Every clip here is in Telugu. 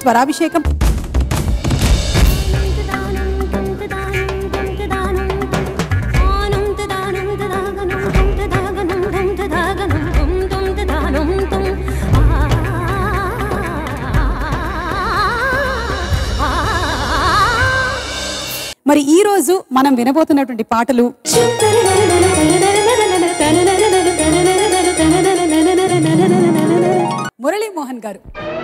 స్వరాభిషేకం మరి ఈ రోజు మనం వినబోతున్నటువంటి పాటలు మురళీమోహన్ గారు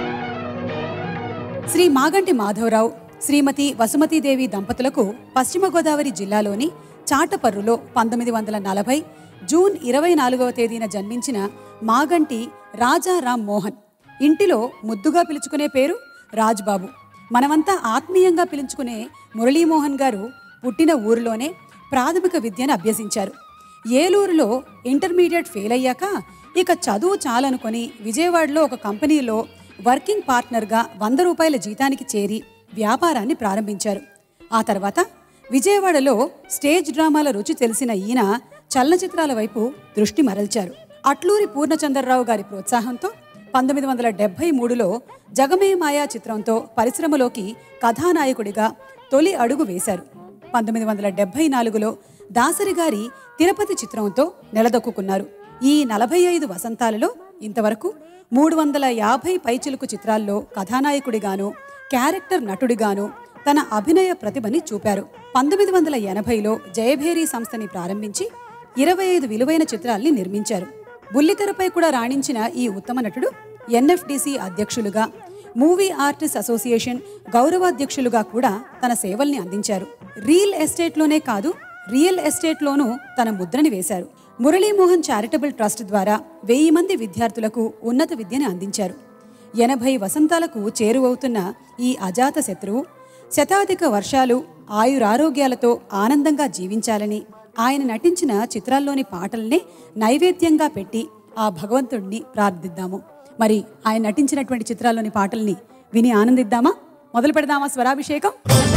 శ్రీ మాగంటి మాధవరావు శ్రీమతి వసుమతీదేవి దంపతులకు పశ్చిమ గోదావరి జిల్లాలోని చాటపర్రులో పంతొమ్మిది వందల నలభై జూన్ ఇరవై నాలుగవ తేదీన జన్మించిన మాగంటి రాజారాం మోహన్ ఇంటిలో ముద్దుగా పిలుచుకునే పేరు రాజ్బాబు మనమంతా ఆత్మీయంగా పిలుచుకునే మురళీమోహన్ గారు పుట్టిన ఊరిలోనే ప్రాథమిక విద్యను అభ్యసించారు ఏలూరులో ఇంటర్మీడియట్ ఫెయిల్ అయ్యాక ఇక చదువు చాలనుకొని విజయవాడలో ఒక కంపెనీలో వర్కింగ్ పార్ట్నర్గా వంద రూపాయల జీతానికి చేరి వ్యాపారాన్ని ప్రారంభించారు ఆ తర్వాత విజయవాడలో స్టేజ్ డ్రామాల రుచి తెలిసిన ఈయన చలనచిత్రాల వైపు దృష్టి మరల్చారు అట్లూరి పూర్ణచంద్రరావు గారి ప్రోత్సాహంతో పంతొమ్మిది వందల డెబ్బై మూడులో జగమే మాయా చిత్రంతో పరిశ్రమలోకి కథానాయకుడిగా తొలి అడుగు వేశారు పంతొమ్మిది వందల డెబ్బై నాలుగులో దాసరి గారి తిరుపతి చిత్రంతో నిలదొక్కున్నారు ఈ నలభై ఐదు వసంతాలలో ఇంతవరకు మూడు వందల యాభై పైచిలుకు చిత్రాల్లో కథానాయకుడిగాను క్యారెక్టర్ నటుడిగాను తన అభినయ ప్రతిభని చూపారు పంతొమ్మిది వందల ఎనభైలో జయభేరి సంస్థని ప్రారంభించి ఇరవై ఐదు విలువైన చిత్రాల్ని నిర్మించారు బుల్లితెరపై కూడా రాణించిన ఈ ఉత్తమ నటుడు ఎన్ఎఫ్డిసి అధ్యక్షులుగా మూవీ ఆర్టిస్ట్ అసోసియేషన్ గౌరవాధ్యక్షులుగా కూడా తన సేవల్ని అందించారు రియల్ ఎస్టేట్లోనే కాదు రియల్ ఎస్టేట్లోనూ తన ముద్రని వేశారు మురళీమోహన్ చారిటబుల్ ట్రస్ట్ ద్వారా వెయ్యి మంది విద్యార్థులకు ఉన్నత విద్యను అందించారు ఎనభై వసంతాలకు చేరువవుతున్న ఈ అజాత శత్రువు శతాధిక వర్షాలు ఆయురారోగ్యాలతో ఆనందంగా జీవించాలని ఆయన నటించిన చిత్రాల్లోని పాటల్నే నైవేద్యంగా పెట్టి ఆ భగవంతుడిని ప్రార్థిద్దాము మరి ఆయన నటించినటువంటి చిత్రాల్లోని పాటల్ని విని ఆనందిద్దామా మొదలు పెడదామా స్వరాభిషేకం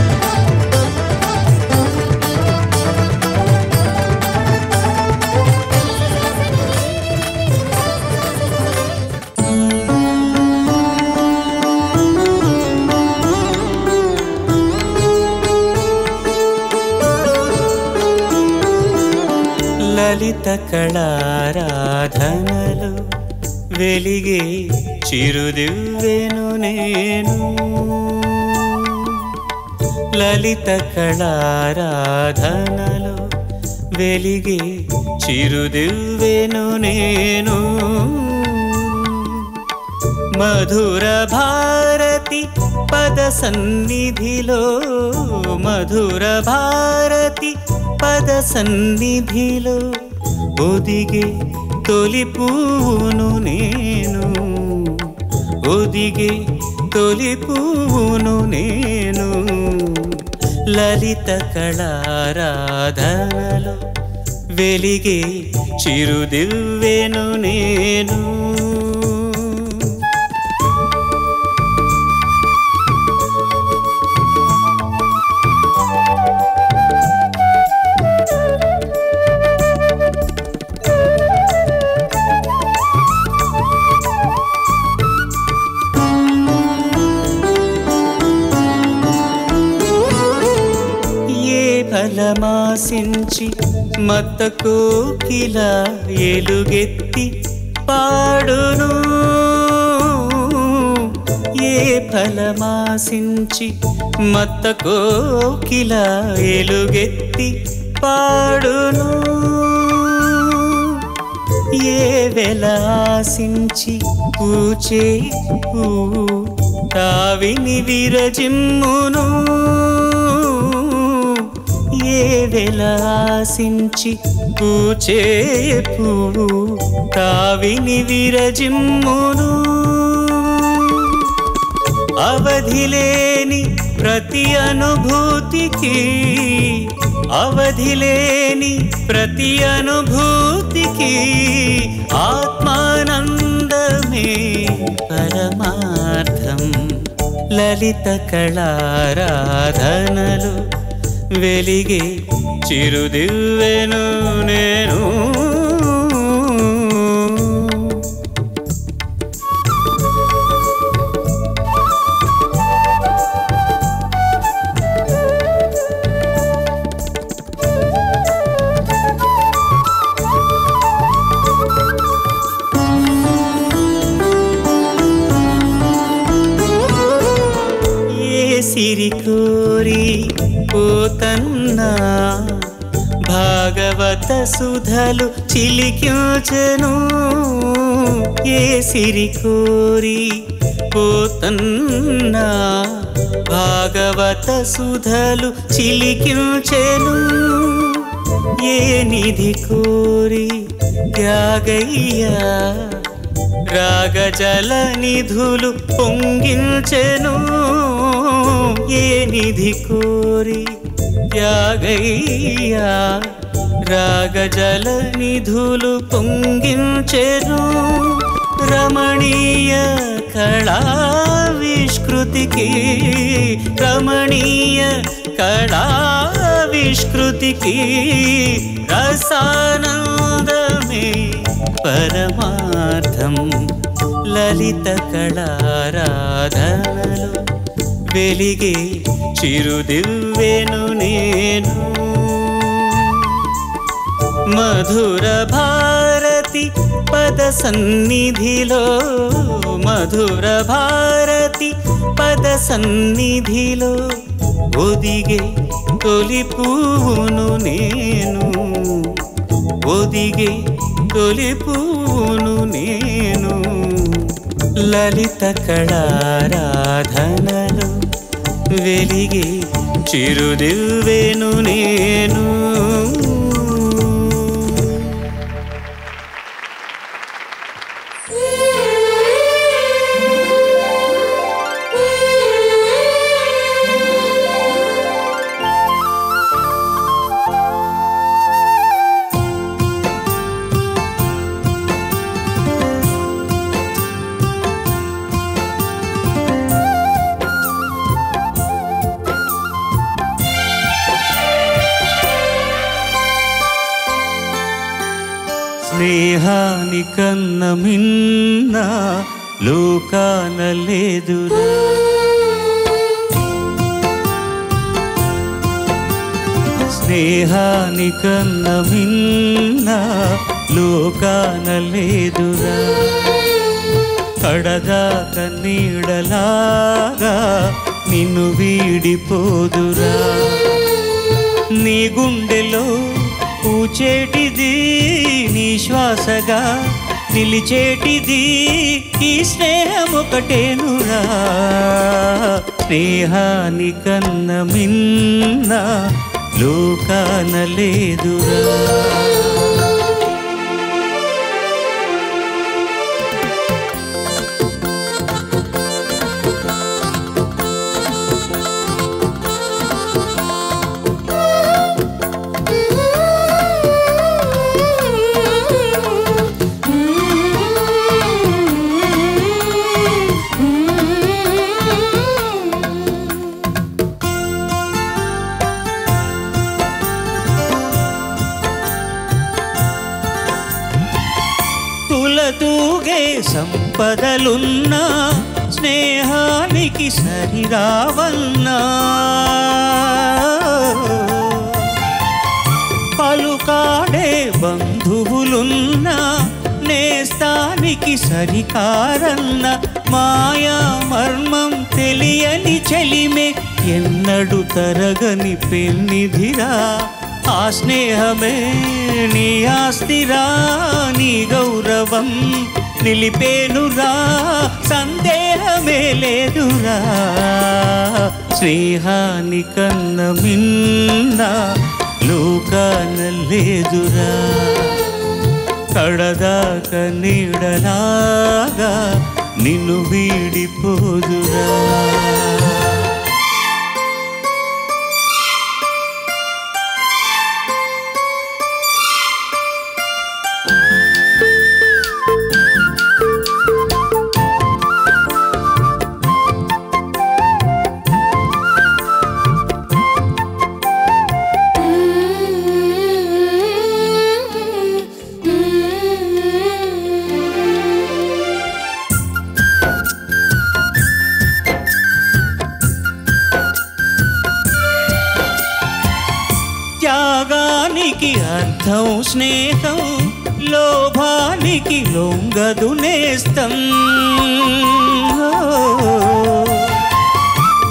లలిత కళారాధనలు వెలిగే చిరుదివ్వెను నేను లలిత కళారాధనలు వెలిగే చిరుదివ్వెను నేను మధుర భారతి పద సన్నిధిలో మధుర భారతి పద సన్నిధిలో ఒదిగే తొలి పువ్వును నేను ఒదిగే తొలి పువ్వును నేను లలిత కళారాధనలో వెలిగే చిరుదివ్వెను నేను ఏ ఫలమాసించి మత్త కోకిల ఎలుగెత్తి పాడును ఏ ఫలమాసించి మత్త కోకిల ఎలుగెత్తి పాడును ఏ వెలాసించి పూచే పువ్వు తావిని విరజిమ్మును ఏ వెలాసించి పూచే పువ్వు తావిని విరజిమ్మును అవధిలేని ప్రతి అనుభూతికి అవధిలేని ప్రతి అనుభూతికి ఆత్మానందమే పరమార్థం లలిత కళారాధనలు వెలిగే చిరుదివ్వెను నేను భాగవత సుధలు చిలికించెను ఏ సిరి కోరి పోతన్నా భాగవత సుధలు చిలికించెను ఏ నిధి కోరి త్యాగయ్యా రాగజల నిధులు పొంగించెను ఏ నిధి కోరి త్యాగయ్యా రాగజల నిధులు పొంగించెను రమణీయ కళావిష్కృతికి రమణీయ కళావిష్కృతికి రసానందమే పరమార్థం లలిత కళారాధనలు వెలిగే చిరుదివ్వెను నేను మధుర భారతి పద సన్నిధిలో మధుర భారతి పద సన్నిధిలో ఒదిగే తొలి పువ్వును నేను ఒదిగే తొలి పువ్వును నేను లలిత కళారాధనలు వెలిగే చిరుదివ్వెను నేను స్నేహాని కన్న మిన్న లోకాన లేదురా స్నేహాని కన్న మిన్న లోకాన లేదురా కడదాక నీడలాగా నిన్ను వీడిపోదురా నీ గుండెలో పూచేటిది నీ శ్వాసగా నిలిచేటిది ఈ స్నేహం ఒకటేనురా స్నేహాని కన్న మిన్న లోకాన లేదురా తులతూగే సంపదలున్నా స్నేహానికి సరిరావన్నా పలుకాడే బంధువులున్నా నేస్తానికి సరికారన్న మాయా మర్మం తెలియని చెలిమే ఎన్నడు తరగని పెన్నిధిరా ఆ స్నేహమే నీ ఆస్తిరా నీ గౌరవం నిలిపేనురా సందేహమే లేదురా స్నేహాని కన్న మిన్న లోకాన లేదురా కడదాక నీడలాగా నిన్ను వీడిపోదురా త్యాగానికి అర్థం స్నేహం లోభానికి లొంగదు నేస్తం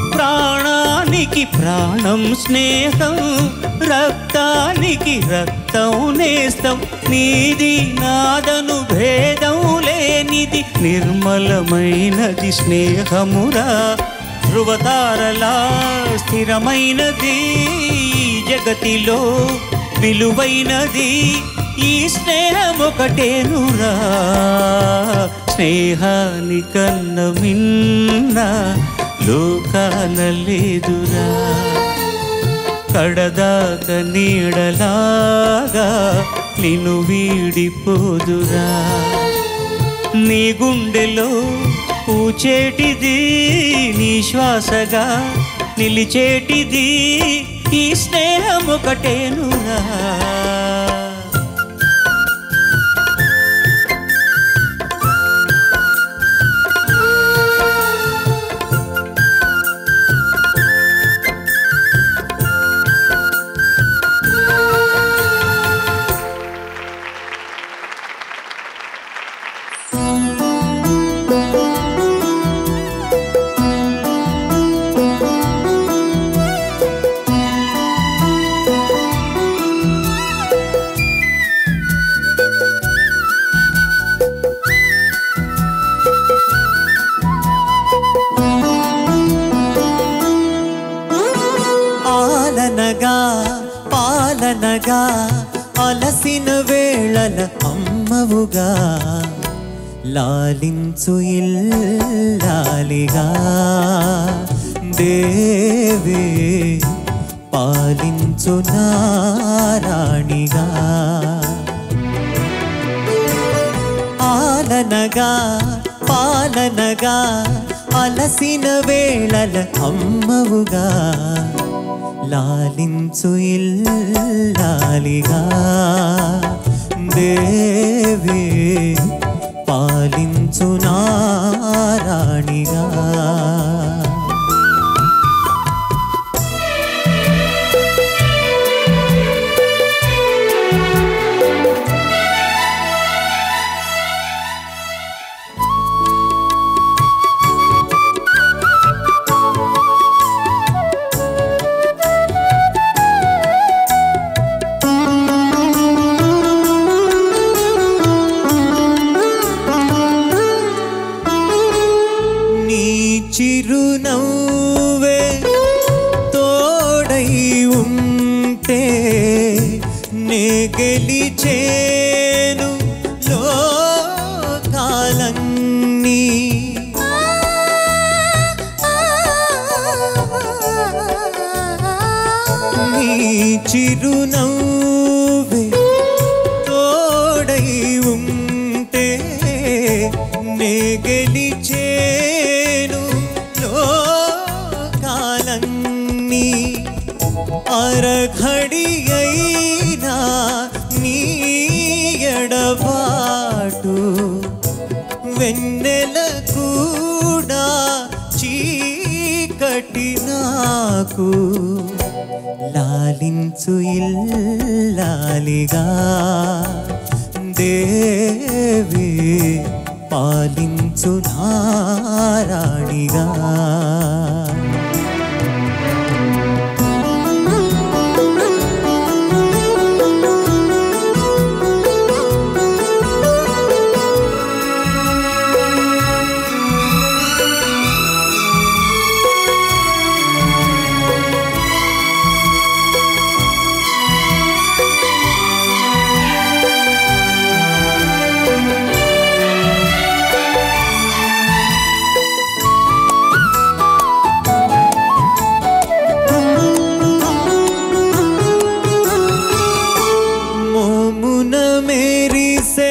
ప్రాణానికి ప్రాణం స్నేహం రక్తానికి రక్తం నేస్తం నేస్తం నీది నాదను భేదం లేనిది నిర్మలమైనది స్నేహమురా ధృవతారలా స్థిరమైనది జగతిలో విలువైనది ఈ స్నేహం ఒకటేనురా స్నేహానికన్న మిన్న లోకాన లేదురా కడదాక నీడలాగా నిన్ను వీడిపోదురా నీ గుండెలో పూచేటిది నీ శ్వాసగా నిలిచేటిది ఈ స్నేహం ఒకటేనురా ఆలనగా పాలనగా అలసిన వేళల అమ్మవుగా లాలించు ఇల్లాలిగా దేవే పాలించు నారాణిగా ఆలనగా పాలనగా అలసిన వేళల అమ్మవుగా లాలించు ఇల్లాలిగా దేవే పాలించు నారాణిగా నీ చిరునవ్వే తోడై ఉంటే నే గెలిచేను లోకాలన్నీ నీ చిరునవ్వే తోడై ఉంటే నే గెలిచేను లోకాలన్నీ అరఘడి అయినా నీ ఎడబాటు వెన్నెల కూడా చీకటి నాకు లాలించు ఇల్లాలిగా దేవి పాలించు నారాణిగా మోమున మేరిసే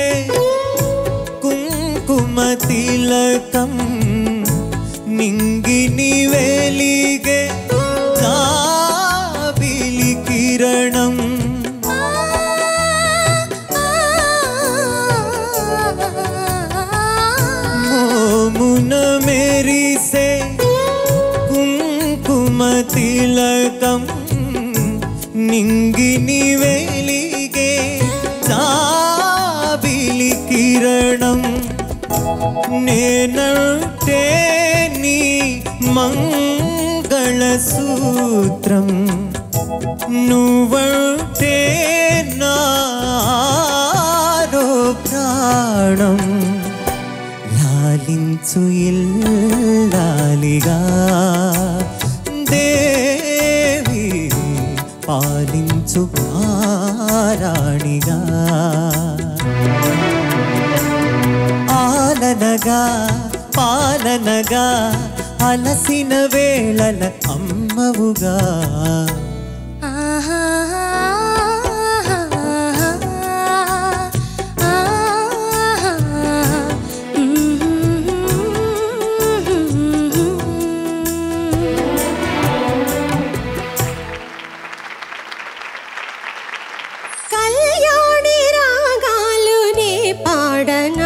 కుంకుమ తిలకం నింగిని వెలిగే జాబిలి కిరణం మోమున మెరిసే కుంకుమ తిలకం నింగిని వెలిగే జాబిలి కిరణం నేనంటే నీ మంగళ సూత్రం నువ్వంటే నాలో ప్రాణం లాలించు ఇల్లాలిగా దేవి పాలించు పారాణిగా ఆలనగా పాలనగా అలసిన వేళల అమ్మవుగా కళ్యాణి రాగాలు నే పాడనా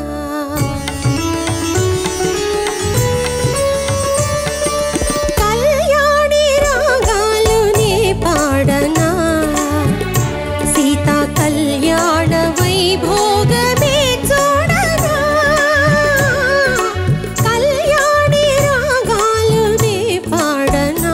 కళ్యాణి రాగాలు నే పాడనా సీతా కళ్యాణ వైభోగమే చూడనా కళ్యాణి రాగాలు నే పాడనా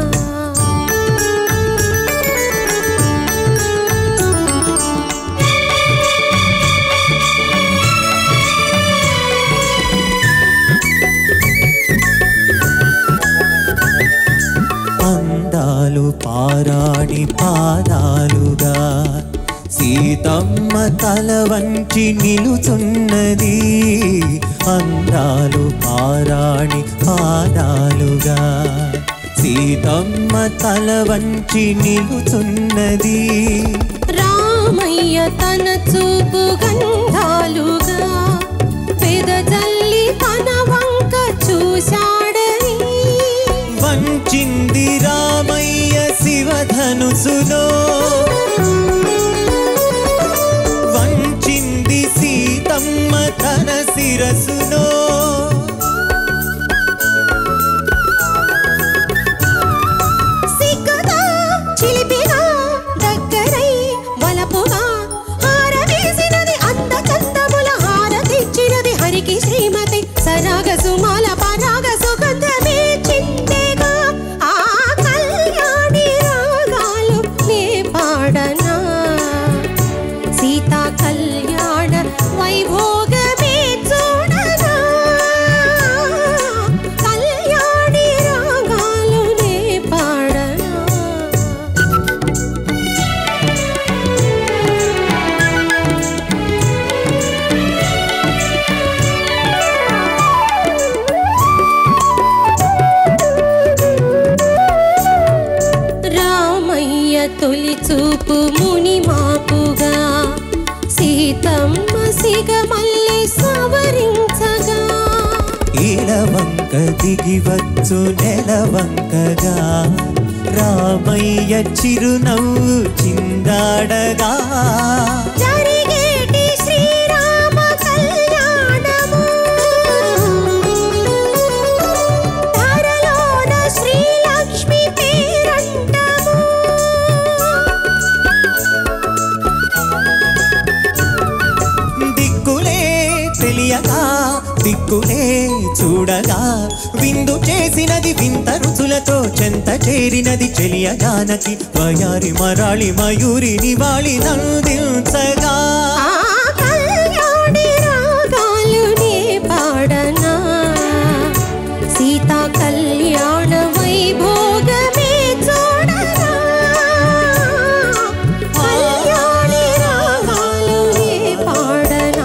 అందాలు పారాణి పాదాలుగా సీతమ్మ తల వంచి నిలుచున్నది అందాలు పారాణి పాదాలుగా సీతమ్మ తల వంచి నిలుచున్నది రామయ్య తన చూపు గంధాలుగా పెదజల్లి తన వంక చూశాడని వంచింది రామయ్య శివధనుసులో వంచింది సీతమ్మ తన శిరసులో సిగ్గుగా చిలిపిగా దగ్గరై వలపుగా హారవేసినది అంద చందముల హారతిచ్చినది హరికి శ్రీమతి సరాగ సుమాల పరాగ సుగంధమే చిందెగా ఆ కళ్యాణి రాగాలు నే పాడనా సీతా కళ్యాణ వైభోగమే చూడనా కళ్యాణి రాగాలు నే పాడనా రామయ్య తొలి చూపు ముని మాపుగా సీతమ్మ సిగమల్లి సవరించగా ఇలవంక దిగివచ్చు నెలవంకగా రామయ్య చిరునవ్వు చిందాడగా జరిగేటి శ్రీరామ కళ్యాణము ధరలోన శ్రీలక్ష్మి పేరంటము దిక్కులే తెలియగా దిక్కులే చూడగా విందు చేసినది వింత రుచులతో చెంత చేరినది చెలియ జానకి వయారి మరాళి మయూరి నివాళి నందించగా ఆ కళ్యాణి రాగాలు నే పాడనా సీతా కళ్యాణ వైభోగమే చూడనా కళ్యాణి రాగాలు నే పాడనా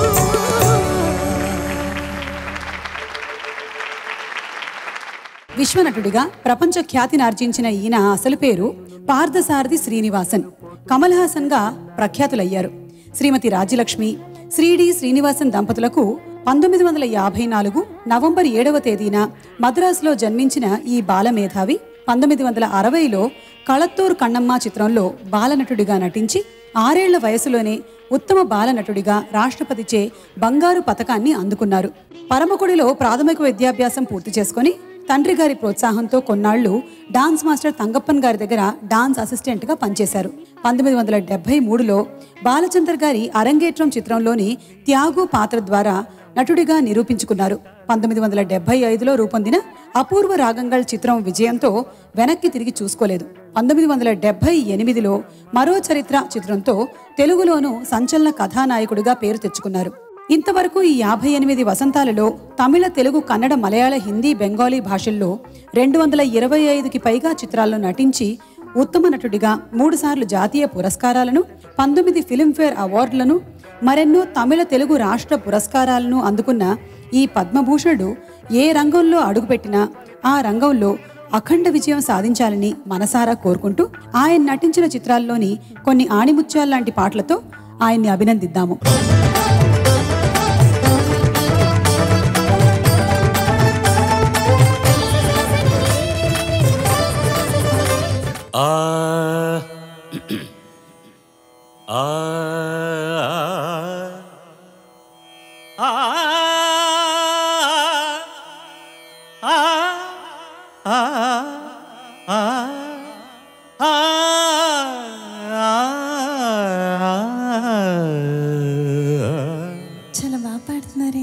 విశ్వనటుడిగా ప్రపంచ ఖ్యాతిని ఆర్జించిన ఈయన అసలు పేరు పార్థసారథి శ్రీనివాసన్ కమల్ హాసన్గా ప్రఖ్యాతులయ్యారు శ్రీమతి రాజ్యలక్ష్మి శ్రీడి శ్రీనివాసన్ దంపతులకు పంతొమ్మిది వందల యాభై నాలుగు నవంబర్ ఏడవ తేదీన మద్రాసులో జన్మించిన ఈ బాలమేధావి పంతొమ్మిది వందల అరవైలో కళత్తూరు కన్నమ్మ చిత్రంలో బాలనటుడిగా నటించి ఆరేళ్ల వయసులోనే ఉత్తమ బాలనటుడిగా రాష్ట్రపతిచే బంగారు పథకాన్ని అందుకున్నారు పరమకుడిలో ప్రాథమిక విద్యాభ్యాసం పూర్తి చేసుకొని తండ్రి గారి ప్రోత్సాహంతో కొన్నాళ్లు డాన్స్ మాస్టర్ తంగప్పన్ గారి దగ్గర డాన్స్ అసిస్టెంట్గా పనిచేశారు పంతొమ్మిది వందల డెబ్బై మూడులో బాలచందర్ గారి అరంగేట్రం చిత్రంలోని త్యాగు పాత్ర ద్వారా నటుడిగా నిరూపించుకున్నారు పంతొమ్మిది వందల డెబ్బై ఐదులో రూపొందిన అపూర్వ రాగంగల్ చిత్రం విజయంతో వెనక్కి తిరిగి చూసుకోలేదు పంతొమ్మిది వందల డెబ్బై ఎనిమిదిలో మరో చరిత్ర చిత్రంతో తెలుగులోనూ సంచలన కథానాయకుడిగా పేరు తెచ్చుకున్నారు ఇంతవరకు ఈ యాభై ఎనిమిది వసంతాలలో తమిళ తెలుగు కన్నడ మలయాళ హిందీ బెంగాలీ భాషల్లో రెండు వందల ఇరవై ఐదుకి పైగా చిత్రాల్లో నటించి ఉత్తమ నటుడిగా మూడుసార్లు జాతీయ పురస్కారాలను పంతొమ్మిది ఫిలింఫేర్ అవార్డులను మరెన్నో తమిళ తెలుగు రాష్ట్ర పురస్కారాలను అందుకున్న ఈ పద్మభూషణుడు ఏ రంగంలో అడుగుపెట్టినా ఆ రంగంలో అఖండ విజయం సాధించాలని మనసారా కోరుకుంటూ ఆయన నటించిన చిత్రాల్లోని కొన్ని ఆణిముత్యాల్లాంటి పాటలతో ఆయన్ని అభినందిద్దాము ఆ ఆ ఆ చాలా బాగా పాడుతున్నారే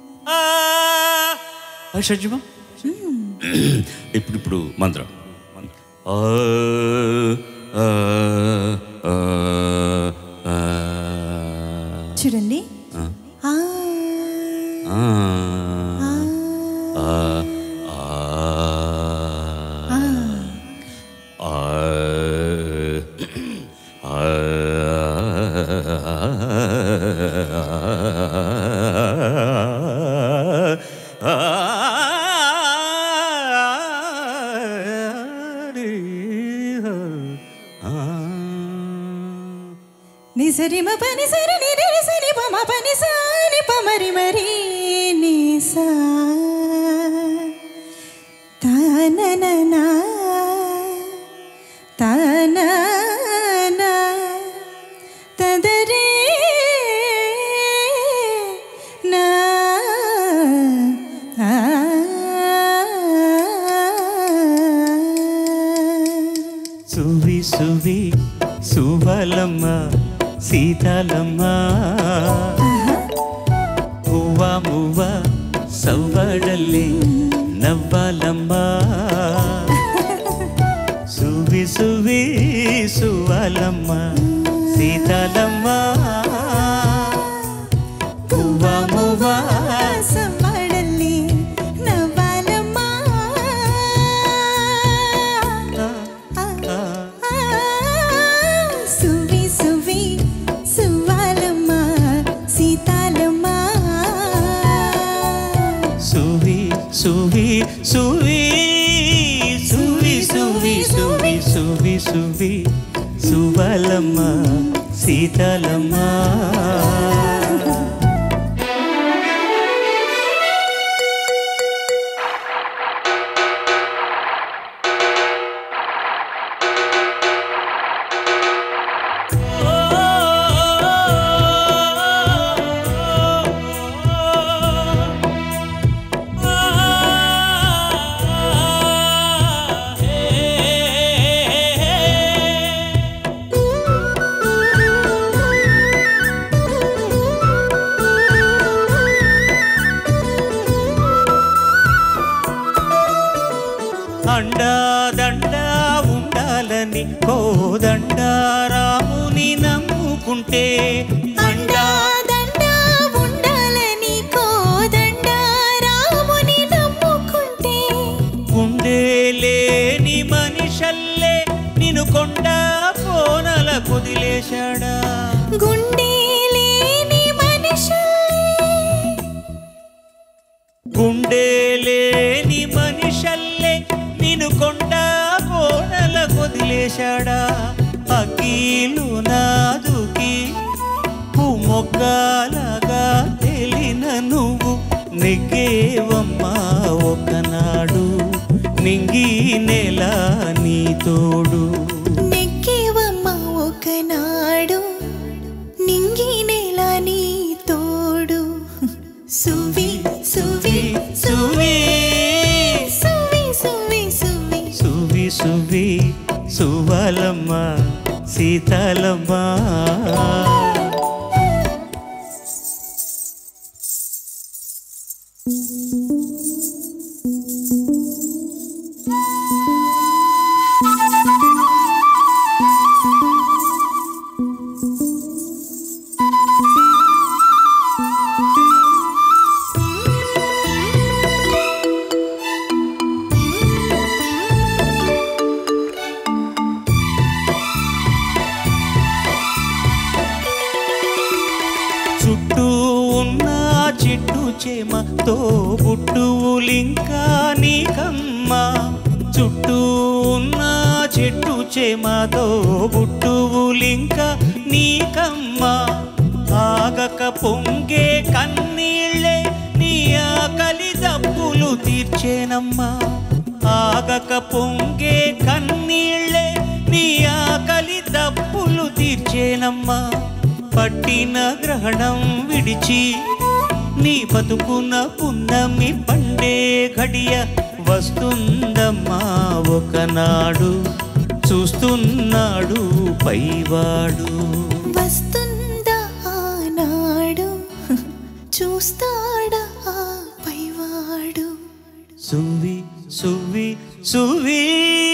షడ్జమా ఇప్పుడు ఇప్పుడు మంత్రం ఆ, ఆ, ఆ, ఆ, చూడండి ఆ, ఆ, ఆ, ఆ, ఆ, ని సరి మ పని సరి ని రి రి సరి ప మ పని సా ని ప మరి మరి ని సా తా న న నా తా న నా త ద రే నా ఆ సువి సువి సువలమ్మ సీతాలమ్మ ಹೂವ ಮೂವ ಸವ್ವಡಲ್ಲಿ ನವ್ವಲಮ್ಮ ಸುವಿ ಸುವಿ ಸುವಲಮ್ಮ ಸೀತಾಲಮ್ಮ ಹೂವ ಮೂವ సమ్మడల్లి నవ్వాలమ్మా సువి సువి సువ్వాలమ్మా సీతాలమ్మా సువి సువి సువి సువి సువి సువి సువి సువి సువలమ్మ సీతలమ్మ అండా దండా ఉండాలని కోదండ రాముని నమ్ముకుంటే అండా దండా ఉండాలని కోదండ రాముని నమ్ముకుంటే గుండె లేని మనిషల్లే నిన్ను కొండ కోనల కుదిలేశాడా గుండె లేని మనిషి గుండె లేని మనిషల్లే నిన్ను కొండ కోనల కుదిలేశాడా అకీలు నాదుకి మొక్కలాగా తెలిన నువ్వు నెగ్గేవమ్మా ఒకనాడు నింగి నెల నీ తోడు నెక్కేవమ్మ ఒకనాడు నింగి నేల నీ తోడు సువి సువి సువి సువి సువి సువి సువి సువి సువలమ్మ సీతలమ్మ సువి ఉన్న చెట్టు చేమతో బుట్టువులింకా నీకమ్మా చుట్టూ ఉన్న చెట్టు చేమతో బుట్టువులింకా నీకమ్మా ఆగక పొంగే కన్నీళ్ళే నీ ఆకలి దప్పులు తీర్చేనమ్మా ఆగక పొంగే కన్నీళ్ళే నీ ఆకలి దప్పులు తీర్చేనమ్మా పట్టిన గ్రహణం విడిచి నీ బతుకున పున్నమి పండే ఘడియ వస్తుందమ్మా ఒకనాడు చూస్తున్నాడు పైవాడు వస్తుందా ఆనాడు చూస్తాడా ఆ పైవాడు సువి సువి సువి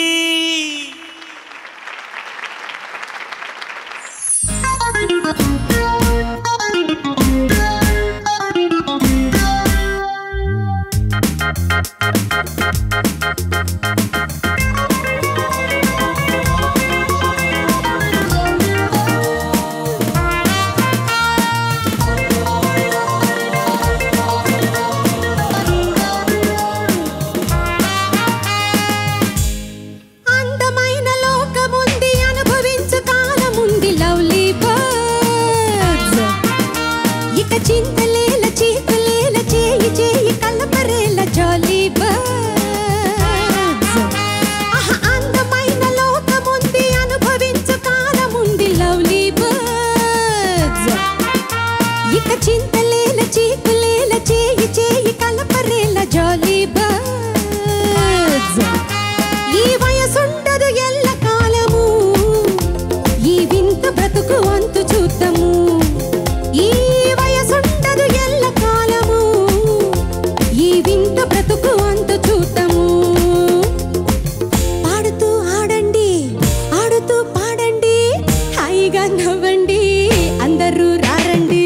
అందమైన లోకముంది అనుభవించు కాలముంది లవ్లీ బర్డ్స్ ఇక చింతలేల చీకులేల చేయి చేయి కలపరేల జాలీ బర్డ్స్ ఆహా అందమైన లోకముంది అనుభవించు కాలముంది లవ్లీ బర్డ్స్ ఇక చింతలేల చీకులేల చేయి చేయి కలపరేల జాలీ బర్డ్స్ ఈ వయసుండదు ఎల్ల కాలము ఈ వింత బ్రతుకు అంతు చూద్దాము ఈ వయసుండదు ఎల్ల కాలము ఈ వింత బ్రతుకు అంతు చూద్దాము పాడుతూ ఆడండి ఆడుతూ పాడండి హాయిగా నవ్వండి అందరూ రారండి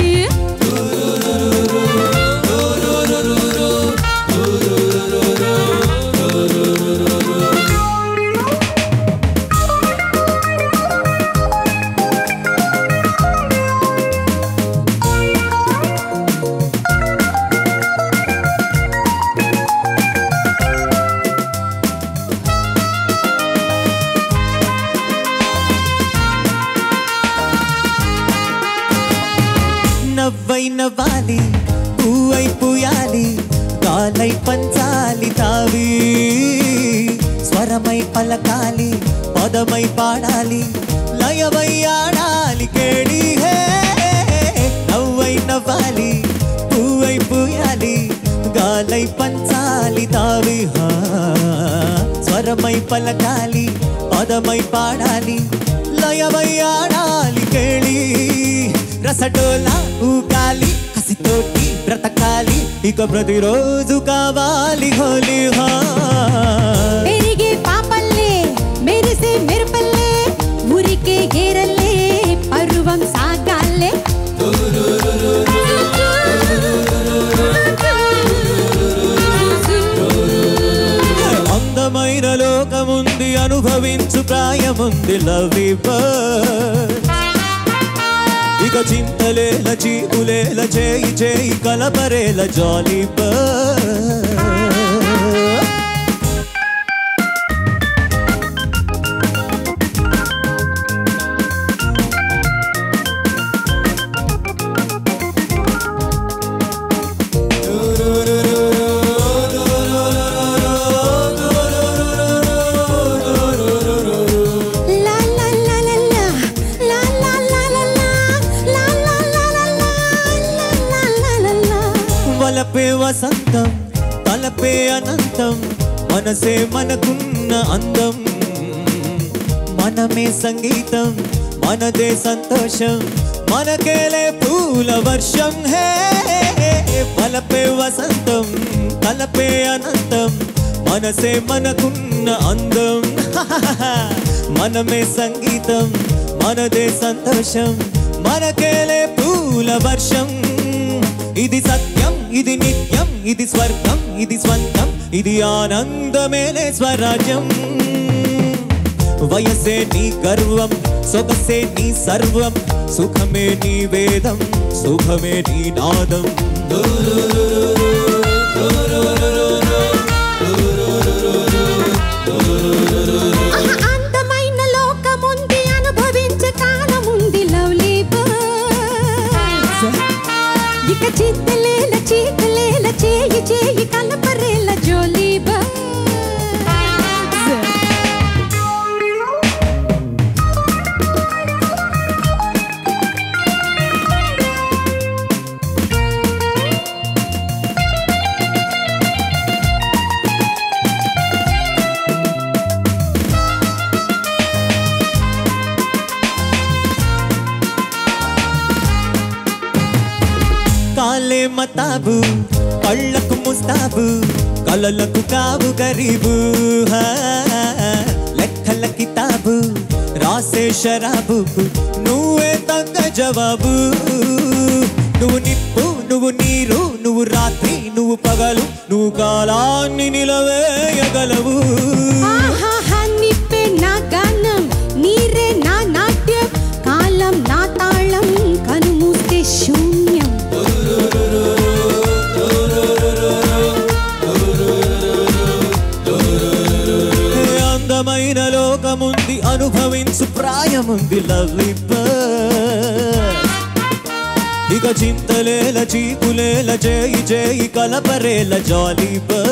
నవ్వై నవ్వాలి పువ్వై పుయాలి గాలై పంచాలి తావి స్వరమై పలకాలి పదమై పాడాలి లయమై ఆడాలి కేడి హే నవ్వై నవ్వాలి పువ్వై పుయాలి గాలై పంచాలి తావి హా స్వరమై పలకాలి పదమై పాడాలి లయమై ఆడాలి కేళి రసటోలా ఊకాలి కసితోటి బ్రతకాలి ఇక ప్రతిరోజు కావాలి హోలీ హా పెరిగే పాపల్లే మెరిసే మెరుపల్లే ఉరికే గేరల్లే పరువం సాగాలే అందమైన లోకముంది అనుభవించు ప్రాయముంది లవ్ ఇక చింతలేల చీకులేల చేయి చేయి కలపరేల జాలి లా లా లా లా లా లా లా లా లా లా లా లా లా లా లా లా లా లా వలపే వసంతం తలపే అనంతం మనసే మనకున్న అందం మనమే సంగీతం మనదే సంతోషం మనకేలే పూల వర్షం హే వలపే వసంతం తలపే అనంతం మనసే మనకున్న అందం మనమే సంగీతం మనదే సంతోషం మనకేలే పూల వర్షం ఇది సత్యం ఇది నిత్యం ఇది స్వర్గం ఇది స్వంతం ఇది ఆనందమేలే స్వరాజ్యం వయసే నీ గర్వం సొగసే నీ సర్వం సుఖమే నీ వేదం శుభమే నీ నాదం ఆహా, అందమైన లోకముంది అనుభవించే కాలముంది లవ్లీ బర్డ్స్ ఇక చిత్తలేల చీకలేల చేయి చేయి కలపరేల జోలీ బర్డ్స్ కాలే మతాబు కళ్ళకు ముస్తాబు కలలకు కావు గరీబు హా, లెక్కల కితాబు రాసే షరాబుకు నువ్వే తగ్గ జవాబు నువ్వు నిప్పు నువ్వు నీరు నువ్వు రాత్రి నువ్వు పగలు నువ్వు కాలాన్ని నిలవేయగలవు ఆహాహా, నిప్పే నా గానం నీరే నా నాట్యం కాలం నా తాళం కనుమూస్తే శూన్యం ఏ అందమైన లోకముంది అనుభవించు ప్రాయముంది లవ్లీ ఇక చింతలేల చీకులేల చేయి చేయి కలపరేల జాలీ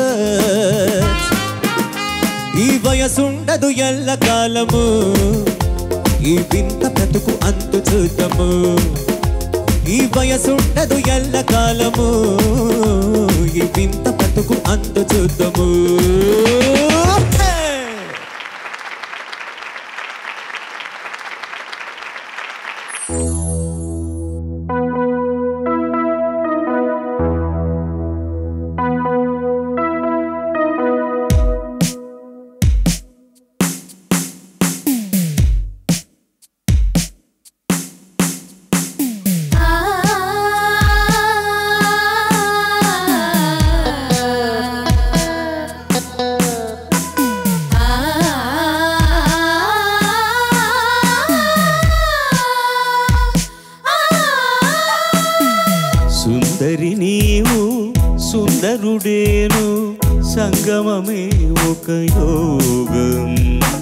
ఈ వయసుండదు ఎల్ల కాలము ఈ వింత బ్రతుకు అంతు చూద్దాము ఈ వయసుండదు ఎల్ల కాలము ఈ వింత బ్రతుకు అంతు చూద్దాము హే! సుందరి నీవు సుందరుడేను సంగమమే ఒక యోగం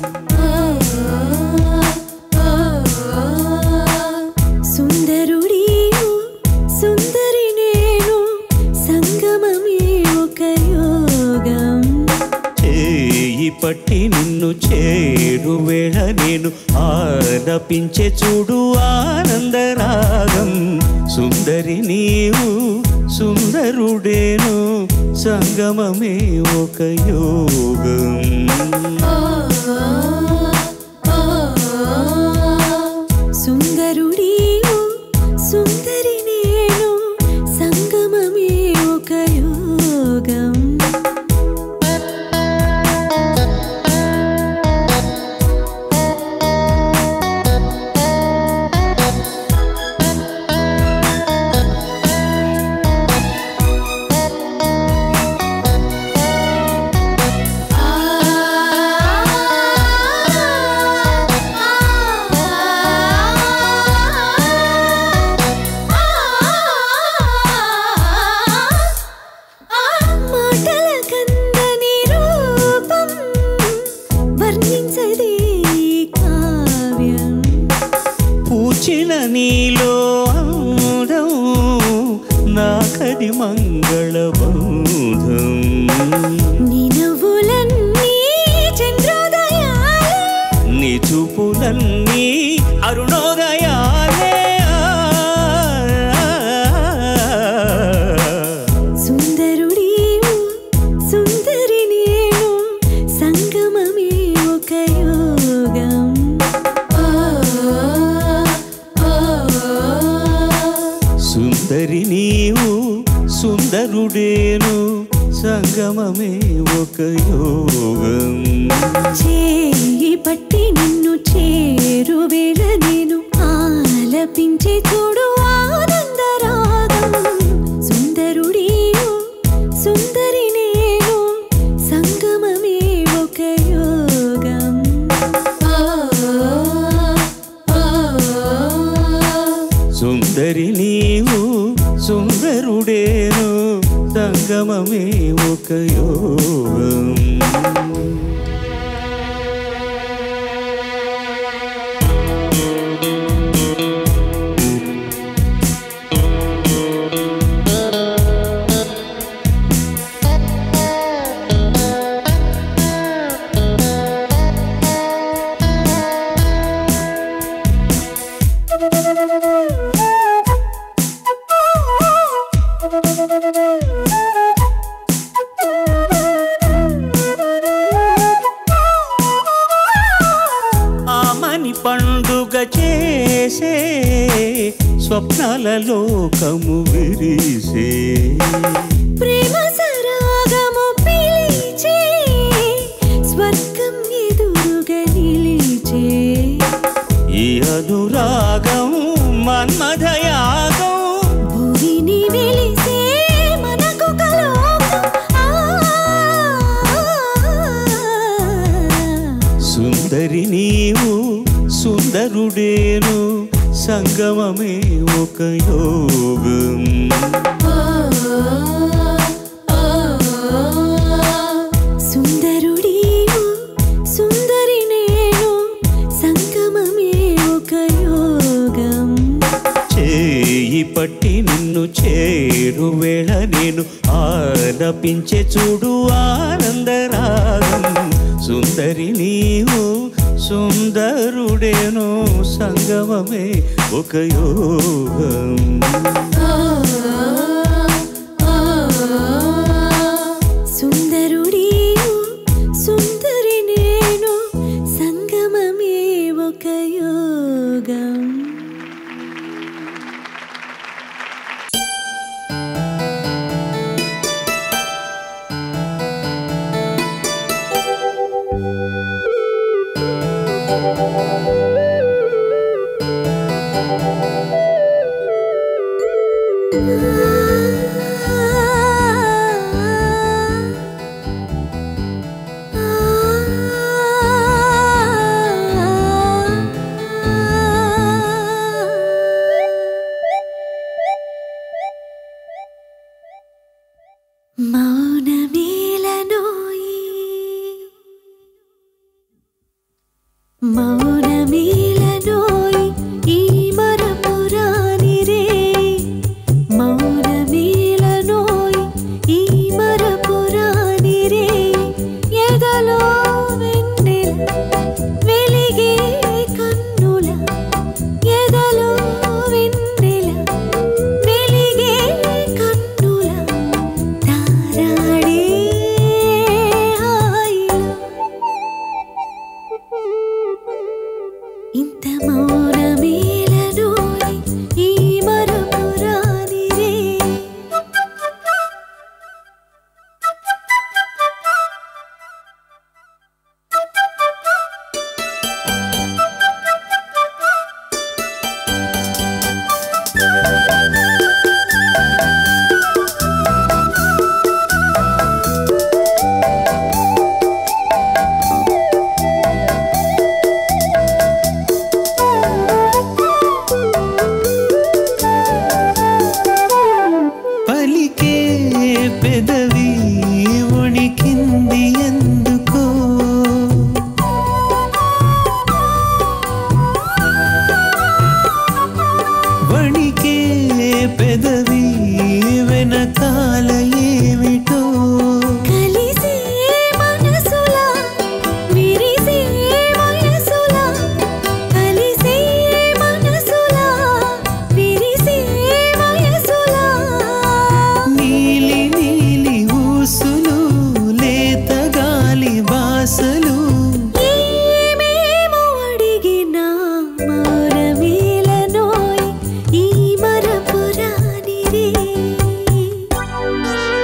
సుందరుడి సుందరి నేను సంగమమే ఒక యోగం చేయి పట్టి నిన్ను చేరు వేళ నేను ఆలపించే చూడు ఆనందరాగం సుందరి నీవు సుందరుడేను సంగమమే ఒక యోగం సుందరుడి సుందరి నేను సంగమమే ఒక యోగం మాటల కందని రూపం వర్ణించదే ఈ కావ్యం పూచిన నీలో అందం నాకది మంగళబంధం నీ నవ్వులన్నీ చంద్రోదయాలే నీ చూపులన్నీ అరుణోదయాలే సుందరుడి సుందరి నేను సంగమమే ఒక యోగం సుందరి నీవు సుందరుడేను సంగమమే ఒక యోగం చేయి పట్టి నిన్ను చేరు వేళ నేను ఆలపించే చూడు ఆనందరాగం సుందరుడి సుందరి నేను సంగమమే ఒక యోగం సుందరి నీవు సంగమమే ఒక యోగం ఆమని పండుగ చేసే స్వప్నాల లోకము విరిసే ప్రేమ సరాగము పిలిచే స్వర్గం ఎదురుగా నిలిచే ఈ అనురాగం మన్మథయాగం భూమిని వెలిసే మనకు కలోకం సుందరి నీవు సుందరుడేను సంగమమే ఒక యోగం సుందరుడీవు సుందరి నేను సంగమమే ఒక యోగం చేయి పట్టి నిన్ను చేరు వేళ నేను ఆలపించే చూడు ఆనందరాగం సుందరి నీవు సుందరుడేను సంగమమే ఒక యోగం సుందరుడీవు సుందరి నేను సంగమమే ఒక యోగం మౌనమేలనోయి మౌనమేలనోయి ఈ మరపురాని రే మౌనమేలనోయి ఈ మరపురాని రే ఎదలో వెన్నెల వెలిగే కన్నుల ఎదలో వెన్నెల వెలిగే కన్నుల తారాడే హాయిలో ఇంత మౌనమేలనోయి ఈ మరపురాని రే పలికే పెదవి వణికింది ఎందుకో వణికే పెదవి వెనకాల ఏమిటో కలిసే మనసులా విరిసే వయసులా కలిసే మనసులా విరిసే వయసులా నీలి నీలి ఊసులు లేత గాలి బాసలు ఏమేమో అడిగినా మౌనమేలనోయ్ ఈ మరపురాని రే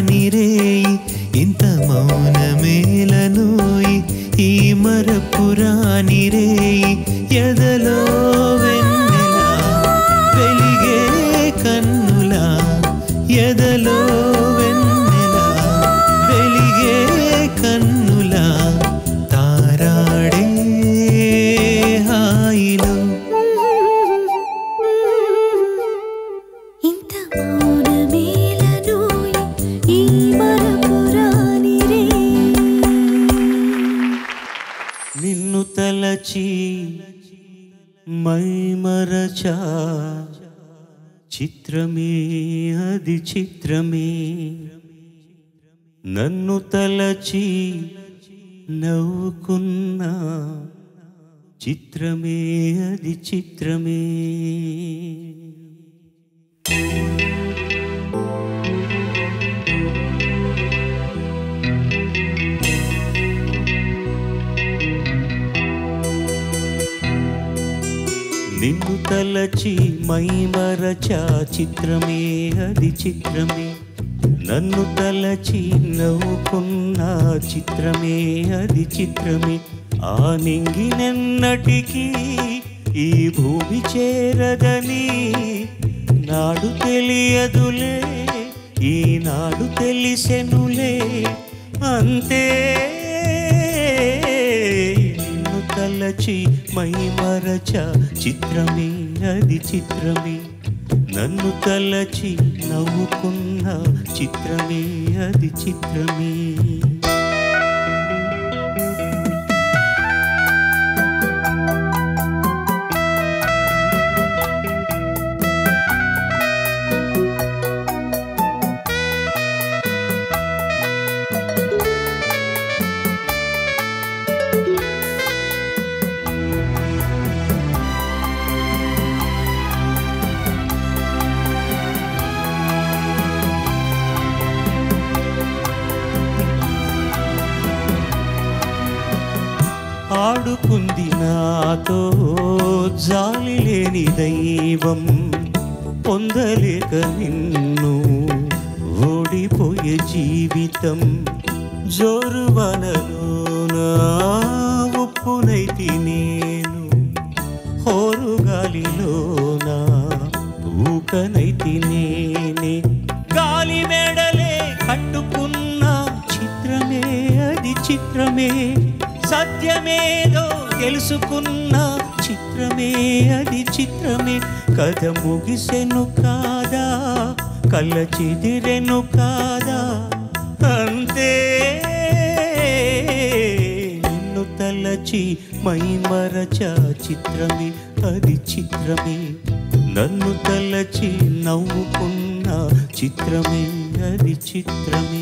మరపురాని రేయి ఇంత మౌనమేలనోయి ఈ మరపురాని రేయి ఎదలో వెన్నెలా వెలిగే కన్నులా ఎదలో వెన్నెలా వెలిగే కన్నులా తారాడే హాయిలో ఇంత మౌనమేలనోయి ఈ మరపురాని రే నిన్ను తలచి మైమరచా చిత్రమే అది చిత్రమే నన్ను తలచి నవ్వుకున్నా చిత్రమే అది చిత్రమే నిన్ను తలచి మైమరచా చిత్రమే అది చిత్రమే నన్ను తలచి నవ్వుకున్న చిత్రమే అది చిత్రమే ఆ నింగినెన్నటికీ ఈ భూమి చేరదని నాడు తెలియదులే ఈనాడు తెలిసెనులే అంతే నిన్ను తలచి మై మరచ చిత్రమే అది చిత్రమే నన్ను తలచి నవ్వుకున్న చిత్రమే అది చిత్రమే ఆడుకుంది నాతో జాలి లేని దైవం పొందలేక నిన్ను ఓడిపోయే జీవితం జోరువనలోన ఉప్పునైతి నేను హోరుగాలిలోన ఊకనైతి నేనే గాలి మెడలే కట్టుకున్న చిత్రమే అది చిత్రమే సత్యమేదో తెలుసుకున్న చిత్రమే అది చిత్రమే కథ ముగిసెను కాదా కళ్ళ చెదిరెను కాదా అంతే నిన్ను తలచి మై మరచ చిత్రమే అది చిత్రమే నన్ను తలచి నవ్వుకున్న చిత్రమే అది చిత్రమే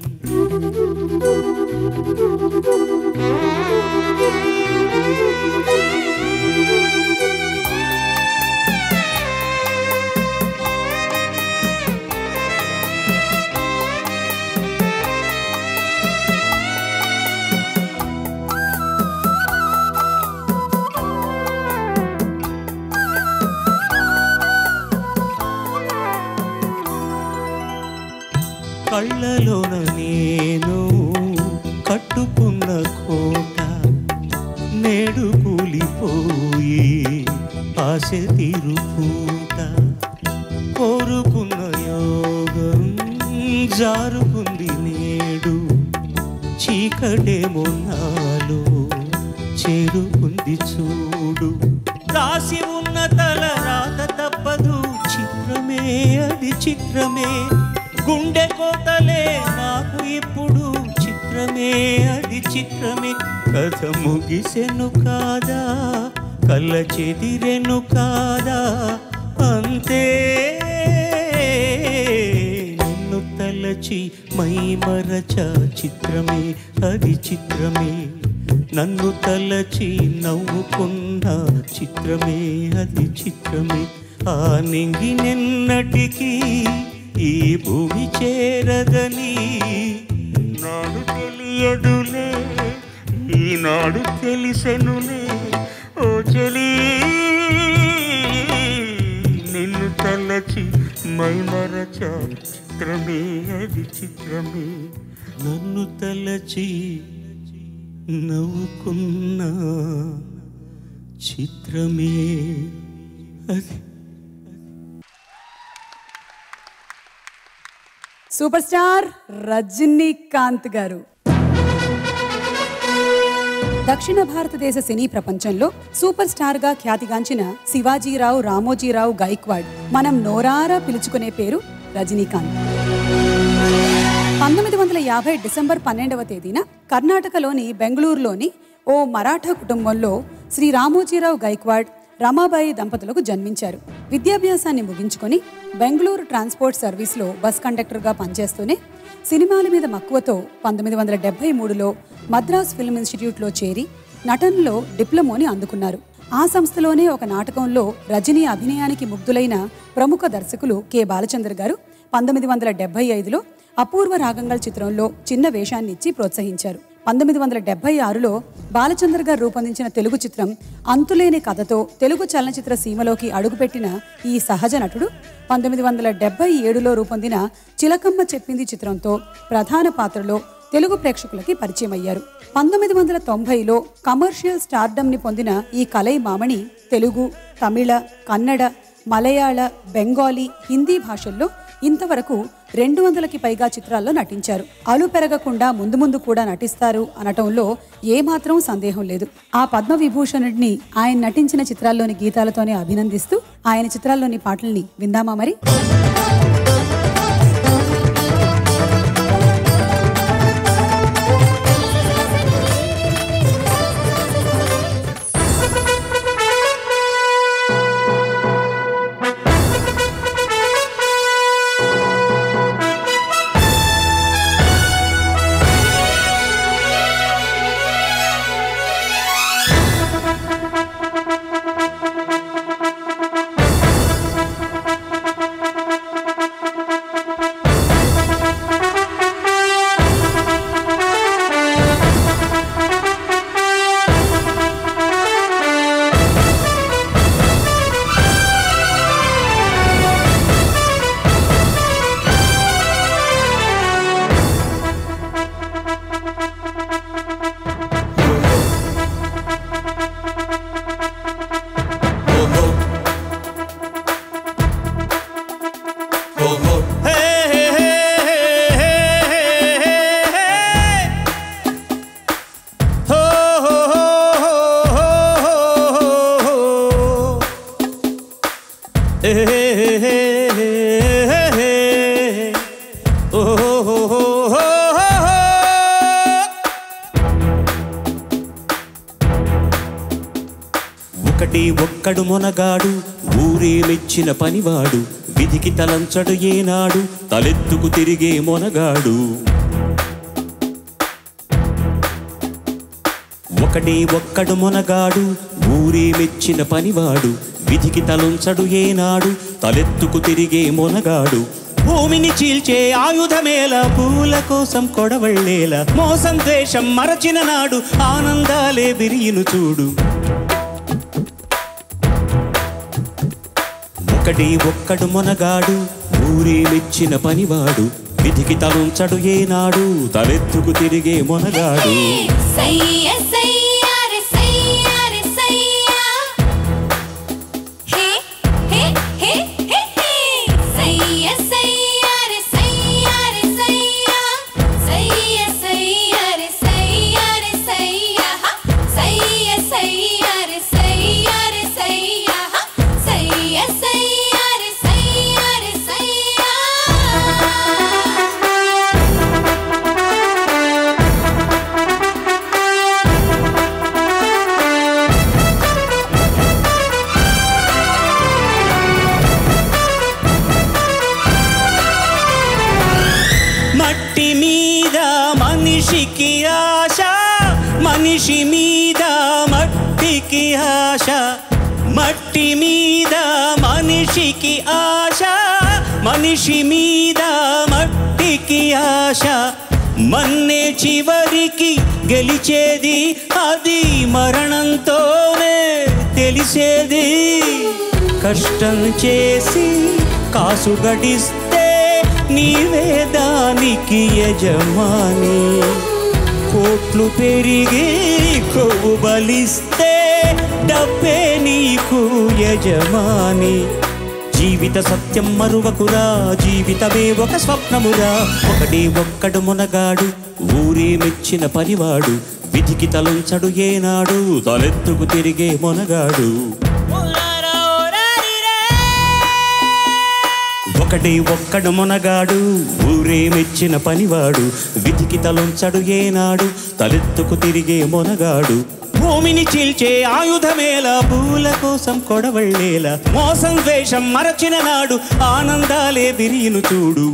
కళ్ళలోన నేను కట్టుకున్న కోట నేడు కూలిపోయి ఆశ తీరుపూట కోరుకున్న యోగం జారుకుంది నేడు చీకటేమో నాలో చేరుకుంది చూడు రాసి ఉన్న తల రాత తప్పదు చిత్రమే అది చిత్రమే గుండె కోతలే నాకు ఇప్పుడు చిత్రమే అది చిత్రమే కథ ముగిసెను కాదా కళ్ళ చెదిరెను కాదా అంతే నిన్ను తలచి మై మరచ చిత్రమే అది చిత్రమే నన్ను తలచి నవ్వుకున్న చిత్రమే అది చిత్రమే ఆ నింగి నిన్నటికి ఈ భూమి చేరదని నాడు తెలియదులే ఈనాడు తెలిసెనులే ఓ చెలి నిన్ను తలచి మై మరచ చిత్రమే అది చిత్రమే నన్ను తలచి నవ్వుకున్న చిత్రమే అది సూపర్ స్టార్ రజనీకాంత్ గారు దక్షిణ భారతదేశ సినీ ప్రపంచంలో సూపర్ స్టార్ గా ఖ్యాతిగాంచిన శివాజీరావు రామోజీరావు గైక్వాడ్ మనం నోరారా పిలుచుకునే పేరు రజనీకాంత్ పంతొమ్మిది వందల యాభై డిసెంబర్ పన్నెండవ తేదీన కర్ణాటకలోని బెంగళూరులోని ఓ మరాఠా కుటుంబంలో శ్రీ రామోజీరావు గైక్వాడ్ రమాబాయి దంపతులకు జన్మించారు విద్యాభ్యాసాన్ని ముగించుకొని బెంగళూరు ట్రాన్స్పోర్ట్ సర్వీస్లో బస్ కండక్టర్గా పనిచేస్తూనే సినిమాల మీద మక్కువతో పంతొమ్మిది వందల డెబ్బై మూడులో మద్రాస్ ఫిల్మ్ ఇన్స్టిట్యూట్లో చేరి నటనలో డిప్లొమోని అందుకున్నారు ఆ సంస్థలోనే ఒక నాటకంలో రజనీ అభినయానికి ముగ్ధులైన ప్రముఖ దర్శకులు కె బాలచంద్ర గారు పంతొమ్మిది వందల డెబ్బై ఐదులో అపూర్వ రాగంగల్ చిత్రంలో చిన్న వేషాన్ని ఇచ్చి ప్రోత్సహించారు పంతొమ్మిది వందల డెబ్బై ఆరులో బాలచంద్ర గారు రూపొందించిన తెలుగు చిత్రం అంతులేని కథతో తెలుగు చలనచిత్ర సీమలోకి అడుగుపెట్టిన ఈ సహజ నటుడు పంతొమ్మిది వందల డెబ్బై ఏడులో రూపొందిన చిలకమ్మ చెప్పింది చిత్రంతో ప్రధాన పాత్రలో తెలుగు ప్రేక్షకులకి పరిచయం అయ్యారు పంతొమ్మిది వందల తొంభైలో కమర్షియల్ స్టార్డమ్ని పొందిన ఈ కలై మామణి తెలుగు తమిళ కన్నడ మలయాళ బెంగాలీ హిందీ భాషల్లో ఇంతవరకు రెండు వందలకి పైగా చిత్రాల్లో నటించారు అలు పెరగకుండా ముందు ముందు కూడా నటిస్తారు అనటంలో ఏమాత్రం సందేహం లేదు ఆ పద్మ విభూషణుడిని ఆయన నటించిన చిత్రాల్లోని గీతాలతోనే అభినందిస్తూ ఆయన చిత్రాల్లోని పాటల్ని విందామా మరి ఒకటి ఒక్కడు మొనగాడు ఊరే మెచ్చిన పనివాడు విధికి తలంచడు ఏనాడు తలెత్తుకు తిరిగే మొనగాడు ఒకటి ఒక్కడు మొనగాడు ఊరే మెచ్చిన పనివాడు విధికి తలుంచడు ఏనాడు తలెత్తుకు తిరిగే మొనగాడు భూమిని చీల్చే ఆయుధమేల పూల కోసం కొడవళ్ళేల మోసం ద్వేషం మరచిన నాడు ఆనందాలే విరియును చూడు ఒకటి ఒక్కడు మొనగాడు ఊరే మెచ్చిన పనివాడు విధికి తలుంచడు ఏనాడు తలెత్తుకు తిరిగే మొనగాడు సయ్య సయ్య రే సయ్య రే సయ్య హే హే హే హే హే సయ్య సయ్య రే సయ్య రే సయ్య సయ్య సయ్య రే సయ్య రే సయ్య సయ్య సయ్య రే సయ్య రే సయ్య సయ్య సయ్య రే సయ్య రే సయ్య మట్టి మీద మనిషికి ఆశ మనిషి మీద మట్టికి ఆశ మట్టి మీద మనిషికి ఆశ మనిషి మీద మట్టికి ఆశ మన్నే చివరికి గెలిచేది అది మరణంతోనే తెలిసేది కష్టం చేసి కాసు గడిస్తే నీవే దానికి యజమాని కోట్లు పెరిగి కొవ్వు బలిస్తే డబ్బే నీకు యజమాని జీవిత సత్యం మరువకురా జీవితమే ఒక స్వప్నమురా ఒకటి ఒక్కడు మునగాడు ఊరే మెచ్చిన పనివాడు విధికి తలంచడు ఏనాడు తలెత్తుకు తిరిగే మొనగాడు ఒకటి ఒక్కడు మునగాడు ఊరే మెచ్చిన పనివాడు విధికి తలంచడు ఏనాడు తలెత్తుకు తిరిగే మొనగాడు భూమిని చీల్చే ఆయుధమేలా పూల కోసం కొడవళ్ళేలా మోసం ద్వేషం మరచిన నాడు ఆనందాలే విరియును చూడు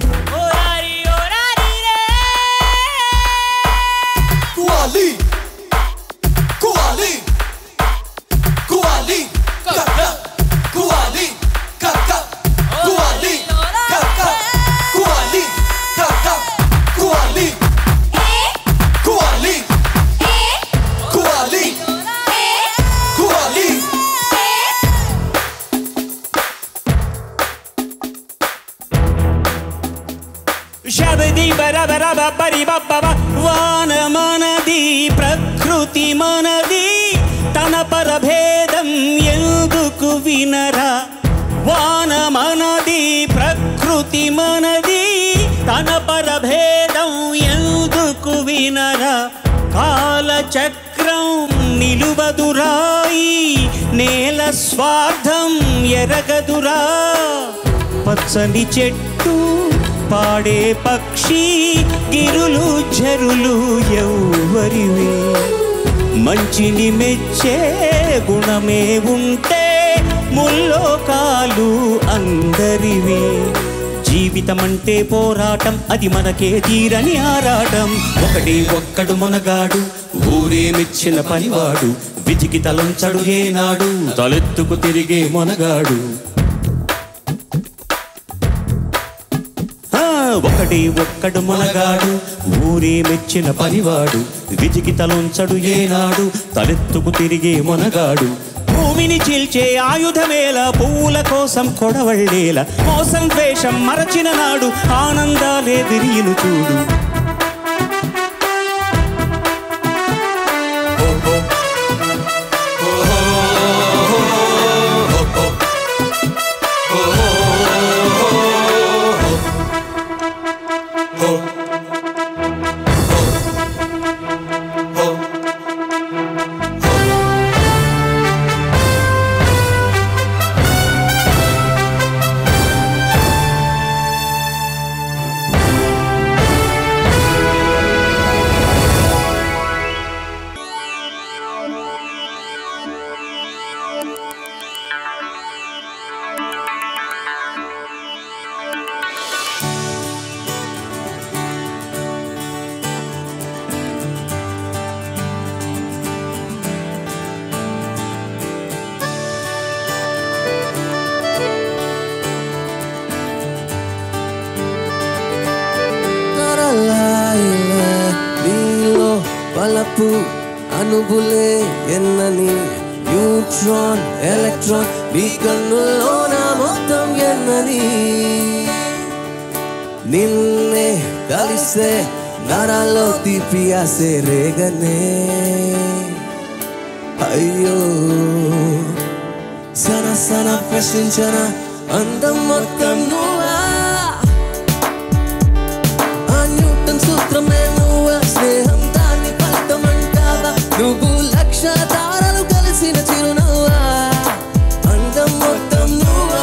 Kuali Kuali Kuali Kaka Kuali Kaka Kuali Kaka Kuali Kaka Kuali Kuali Kuali Kuali శబది బరబర బరి బబ్బ వాన మనది ప్రకృతి మనది తన పరభేదం ఎందుకు వినరా వాన మనది ప్రకృతి మనది తన పరభేదం ఎందుకు వినరా కాలచక్రం నిలువదురాయి నేల స్వార్థం ఎరగదురా పచ్చని చెట్టు పాడే పక్షి గిరులు జరులు ఎవ్వరివి మంచిని మెచ్చే గుణమే ఉంటే ముల్లోకాలు అందరివి జీవితం అంటే పోరాటం అది మనకే తీరని ఆరాటం ఒకటి ఒక్కడు మనగాడు ఊరే మెచ్చిన పనివాడు విధికి తలంచడు ఏనాడు తలెత్తుకు తిరిగే మొనగాడు ఆ, ఒకటి ఒక్కడు మనగాడు ఊరే మెచ్చిన పనివాడు విధికి తలొంచడు ఏనాడు తలెత్తుకు తిరిగే మొనగాడు భూమిని చీల్చే ఆయుధమేలా పువ్వుల కోసం కొడవళ్ళేలా మోసం ద్వేషం మరచిన నాడు ఆనందాలే విరియును చూడు తరలాయిలే నీలో వలపు అనుబులే ఎన్నని న్యూట్రాన్ ఎలక్ట్రాన్ మీ కన్నుల్లోన మొత్తం ఎన్నని నిన్నే కలిస్తే నరాల్లో తీపి ఆసే రేగనే అయ్యో సన సన ప్రశ్నించన అందం మొత్తం నువ్వా ఆ న్యూటన్ సూత్రమే నువ్వు స్నేహం దాన్ని ఫలితమంటావా నువ్వు లక్ష తారలు కలిసిన చిరునవ్వా అందం మొత్తం నువ్వా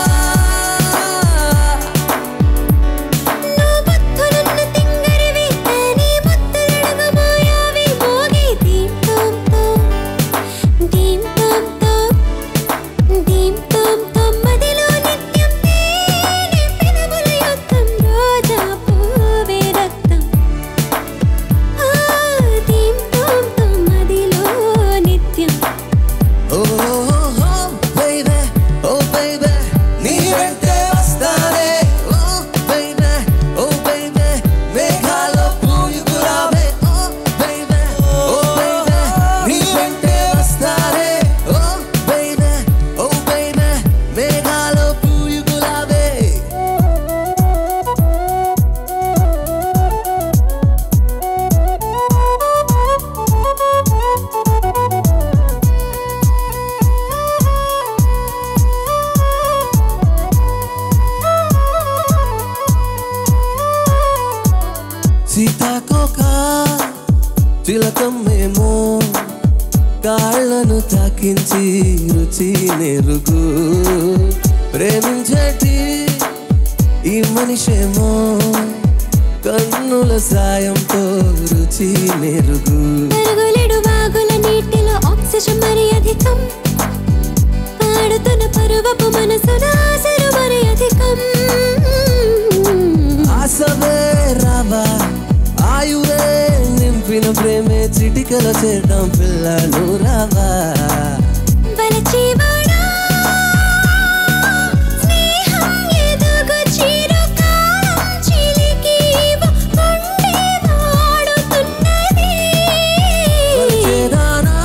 నువ్వు ముత్తులున్న తింగరివి నీ ముత్తులడగబోయావి మోగే దీం తోం తోం దీం తోం తోం దీం తోం తోం మదిలో నిత్యం తేనె పెదవుల యుద్ధం రోజా పూవే రక్తం ఆ దీం తోం తోం మదిలో నిత్యం సీతాకోక తిలకమేమో కాళ్ళను తాకించి రుచి నెరుగు ప్రేమించటి ఈ మనిషేమో కన్నుల సాయంతో రుచి నెరుగు పరుగులెడు వాగుల నీటిలో ఆక్సిజన్ మరి అధికం పాడుతున్న పరువపు మనసున ఆశలు మరి అధికం ఆసవే రావా ఆయువే నింపిన ప్రేమే చిటికల చేద్దాం పిల్లలు రావా వలచేవాడా స్నేహం ఎదుగు చిరుకాలం చిలికి ఉండే వాడుతున్నది వచ్చేదానా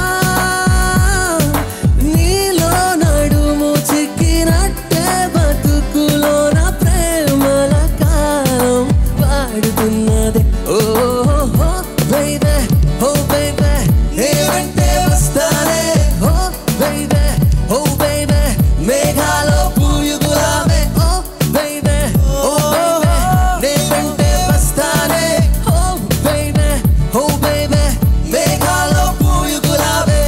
నీలో నడుము చిక్కినట్టే బతుకులోన ప్రేమల కాలం పాడుతున్నది ఓ బైబే ఓ బైబే నేనంటే వస్తానే ఓ బైబే ఓ బైబే మేఘాలో పూయు గులాబే ఓ బైబే ఓ బైబే నేనంటే వస్తానే ఓ బైబే ఓ బైబే మేఘాలో పూయు గులాబే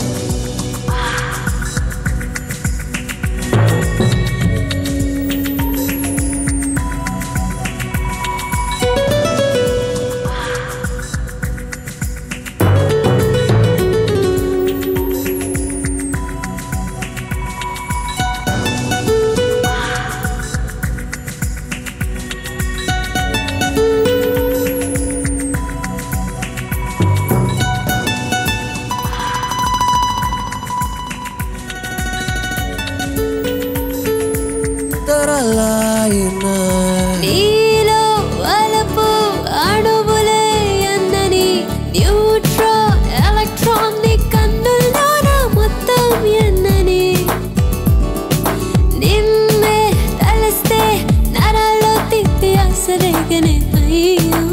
తరలాయినా నీలో అలపు అణువులే ఎందని న్యూట్రాన్ ఎలక్ట్రాన్ ని కన్నుల్లోన మొత్తం ఎన్నని నిన్నే తలస్తే నరాల్లో తిప్పి అసలేగనే అయ్యో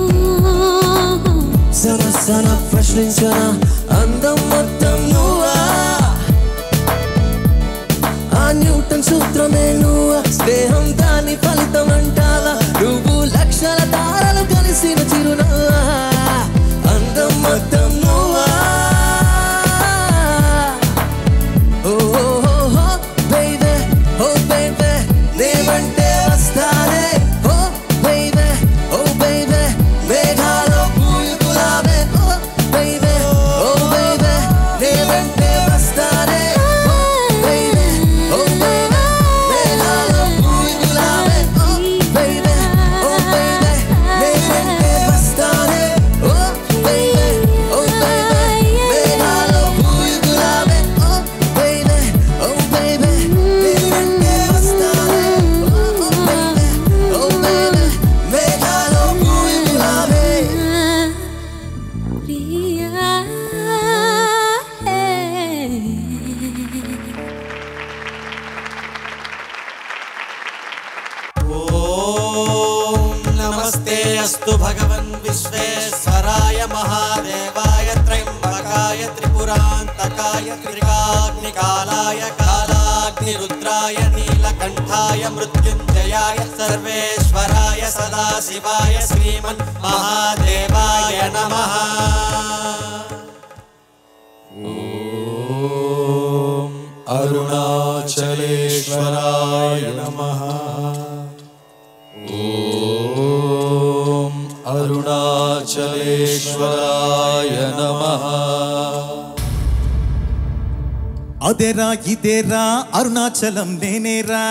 సన సన ప్రశ్నించన అందం మొత్తం నువ్వా ఆ న్యూటన్ సూత్రమే నువ్వా స్నేహం దాని ఫలితం అంటావా నువ్వు లక్షల తారలు కలిసిన చిరునవ్వా అందం మొత్తం నువ్వా ఓ బేబే ఓ బేబే నేమంటే వస్తానే ఓ బేబే ఓ బేబే మేఘాలో పూలు గులాబే ఓ బేబే ఓ బేబే నేమంటే వస్తానే ఓ బేబే ఓ బేబే మేఘాలో పూలు గులాబే ఓ బేబే ఓ బేబే నేమంటే వస్తానే ఓ బేబే ఓ బేబే మేఘాలో పూలు గులాబే ఓ బేబే ఓ బేబే నేనంటే వస్తానే ఓ బేబే ఓ బేబే మేఘాలో పూలు గులాబే ప్రియా ॐ नमस्ते अस्तु भगवन् विश्वेश्वराय महादेवाय त्र्यम्बकाय त्रिपुरान्तकाय त्रिकाग्निकालाय कालाग्निरुद्राय नीलकण्ठाय मृत्युञ्जयाय सर्वेश्वराय सदाशिवाय श्रीमन् महादेवाय नमः ॐ अरुणाचलेश्वराय नमः ॐ अरुणाचलेश्वराय नमः అదేరా ఇదేరా అరుణాచలం నేనేరా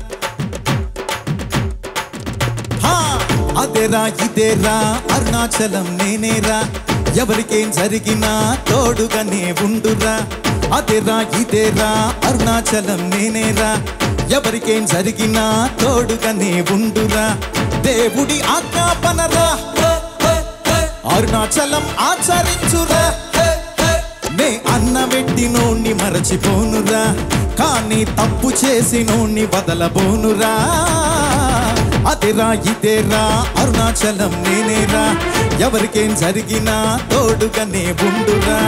హా! అదేరా ఇదేరా అరుణాచలం నేనేరా ఎవరికేం జరిగినా తోడుగానే ఉండురా అదేరా ఇదేరా అరుణాచలం నేనేరా ఎవరికేం జరిగినా తోడుగానే ఉండురా దేవుడి ఆజ్ఞాపనరా అరుణాచలం ఆచరించురా నే అన్న నోణ్ణి మరచిపోనురా కానీ తప్పు చేసి నోణ్ణి వదలబోనురా అదిరా ఇదేరా అరుణాచలం నేనేరా ఎవరికేం జరిగినా తోడుగానే ఉండురా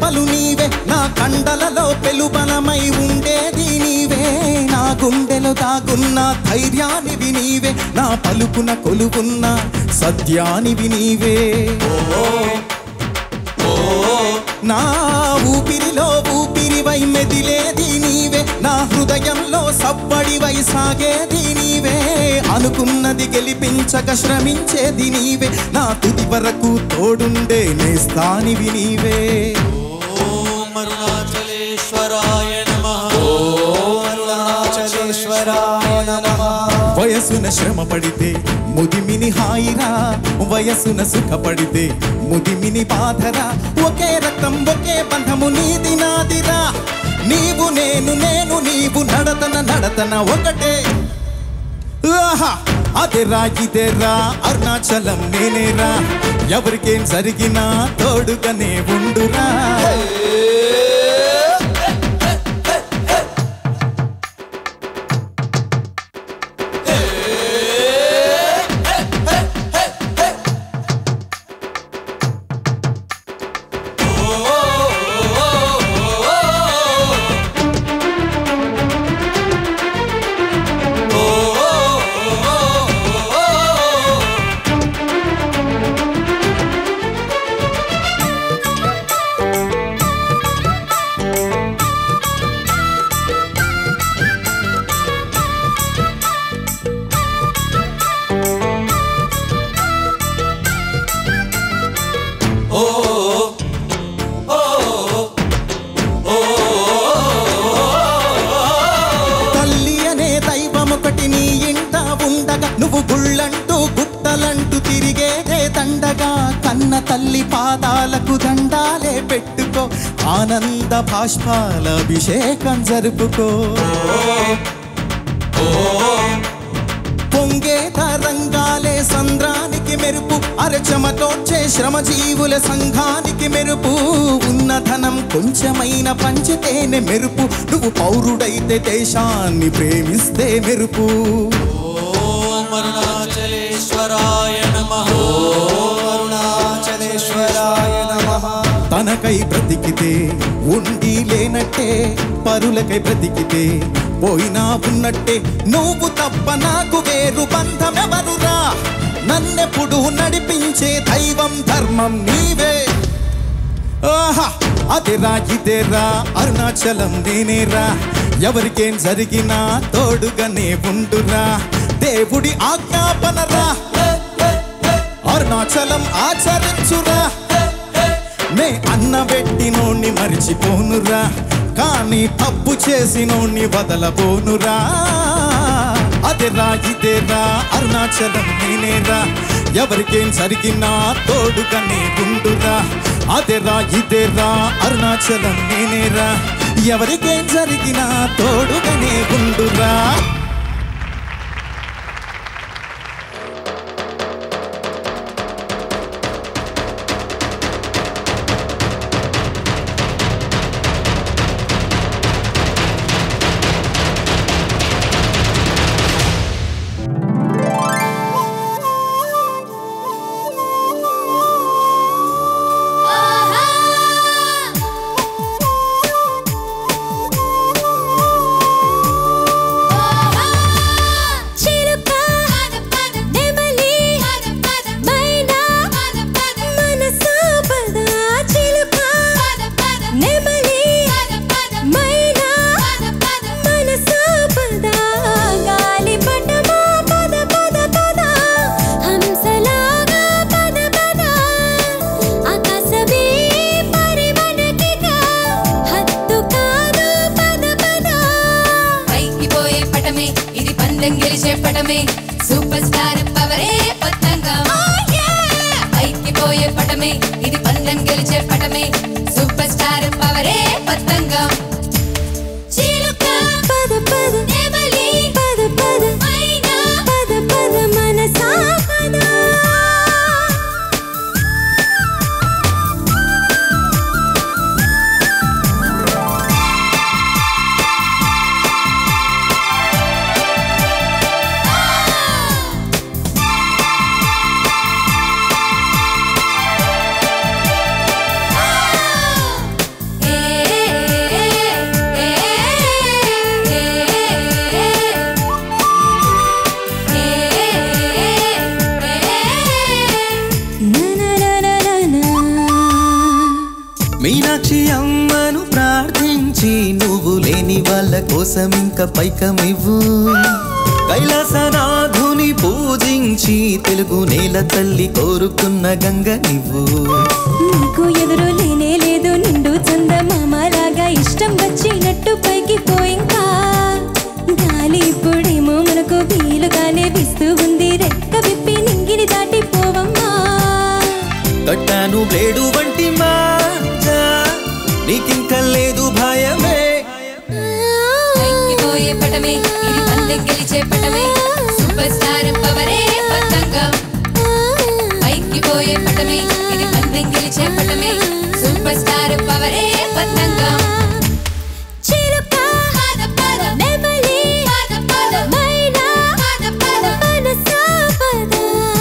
రెప్పలు నీవే నా కండలలో పెలుబలమై ఉండేది నీవే నా గుండెలో దాగున్న ధైర్యానివి నీవే నా పలుకున కొలువున్న సత్యానివి నీవే నా ఊపిరిలో ఊపిరివై మెదిలేది నీవే నా హృదయంలో సబ్బడివై సాగేది నీవే అనుకున్నది గెలిపించక శ్రమించేది నీవే నా తుది వరకు తోడుండే నేస్తానివి నీవే ఓం అరుణాచలేశ్వరాయ నమః ఓం అరుణాచలేశ్వరాయ నమః వయసున శ్రమ పడితే ముదిమిని హాయిరా వయసున సుఖపడితే ముదిమిని బాధరా ఒకే రక్తం ఒకే బంధము నీది నాదిరా నీవు నేను నేను నీవు నడతన నడతన ఒకటే ఆహా అదేరా ఇదేరా అరుణాచలం నేనేరా ఎవరికేం జరిగినా తోడుగానే ఉండురా తల్లి అనే దైవం ఒకటి నీ ఇంట ఉండగా నువ్వు గుళ్ళంటూ గుట్టలంటూ తిరిగేదే దండగా కన్న తల్లి పాదాలకు దండాలే పెట్టుకో ఆనంద భాష్పాల అభిషేకం జరుపుకో పొంగే తరంగాలే సంద్రానికి మెరుపు అరచమతోచే శ్రమజీవుల సంఘానికి మెరుపు ఉన్న ధనం కొంచెమైన పంచితేనే మెరుపు నువ్వు పౌరుడైతే దేశాన్ని ప్రేమిస్తే మెరుపు ఓం అరుణాచలేశ్వరాయ నమః ఓం అరుణాచలేశ్వరాయ నమః తనకై బ్రతికితే ఉండి లేనట్టే పరులకై బ్రతికితే పోయినా ఉన్నట్టే నువ్వు తప్ప నాకు వేరు బంధమెవరురా నన్నెప్పుడు నడిపించే దైవం ధర్మం నీవే ఆహా అదిరా ఇదేరా అరుణాచలం నేనేరా ఎవరికేం జరిగినా తోడుగానే ఉండురా దేవుడి ఆజ్ఞాపనరా అరుణాచలం ఆచరించురా నే అన్న పెట్టినోణ్ణి మరిచిపోనురా కానీ తప్పు చేసినోణ్ణి వదలబోనురా అదేరా ఇదేరా అరుణాచలం నేనేరా ఎవరికేం జరిగినా తోడుగానే ఉండురా అదేరా ఇదేరా అరుణాచలం నేనేరా ఎవరికేం జరిగినా తోడుగానే ఉండురా చిలుక నెమలి మైనా మనసా పద చిలుక నెమలి మైనా మనసా పద గాలి పటమా పద పద పద హంసలాగా పద పద ఆకాశమే పరిమళకిగా హద్దు కాదు పద పద పైకి పోయే పటమే ఇది పందెం గెలిచే పటమే సూపర్ స్టార్ పవరే పతంగం పైకి పోయే పటమే ఇది పందెం గెలిచే పటమే సూపర్ స్టార్ పవరే పతంగం చిలుక పద పద నెమలి పద పద మైనా పద పద మనసా పద పూజించి నువ్వు లేని వాళ్ళ కోసం ఇంకా పైకమివ్వు కైలాసనాథుని పూజించి తెలుగు నేల తల్లి కోరుకున్న గంగ నువ్వు నీకు ఎదురు లేనే లేదు నిండు చందమామలాగా ఇష్టం వచ్చినట్టు పైకి పోయింకా గాలి ఇప్పుడేమో మనకు వీలుగానే విస్తూ ఉంది రెక్క విప్పి నింగిని దాటిపోవమ్మా కట్టాను బ్లేడు వంటి మాజా నీకింక లేదు భయమే పైకి పోయే పటమే ఇది పందెం గెలిచే పటమే సూపర్ స్టార్ పవరే పతంగం పైకి పోయే పటమే ఇది పందెం గెలిచే పటమే సూపర్ స్టార్ పవరే పతంగం చిలుక పద పద నెమలి పద పద మైనా పద పద మనసా పద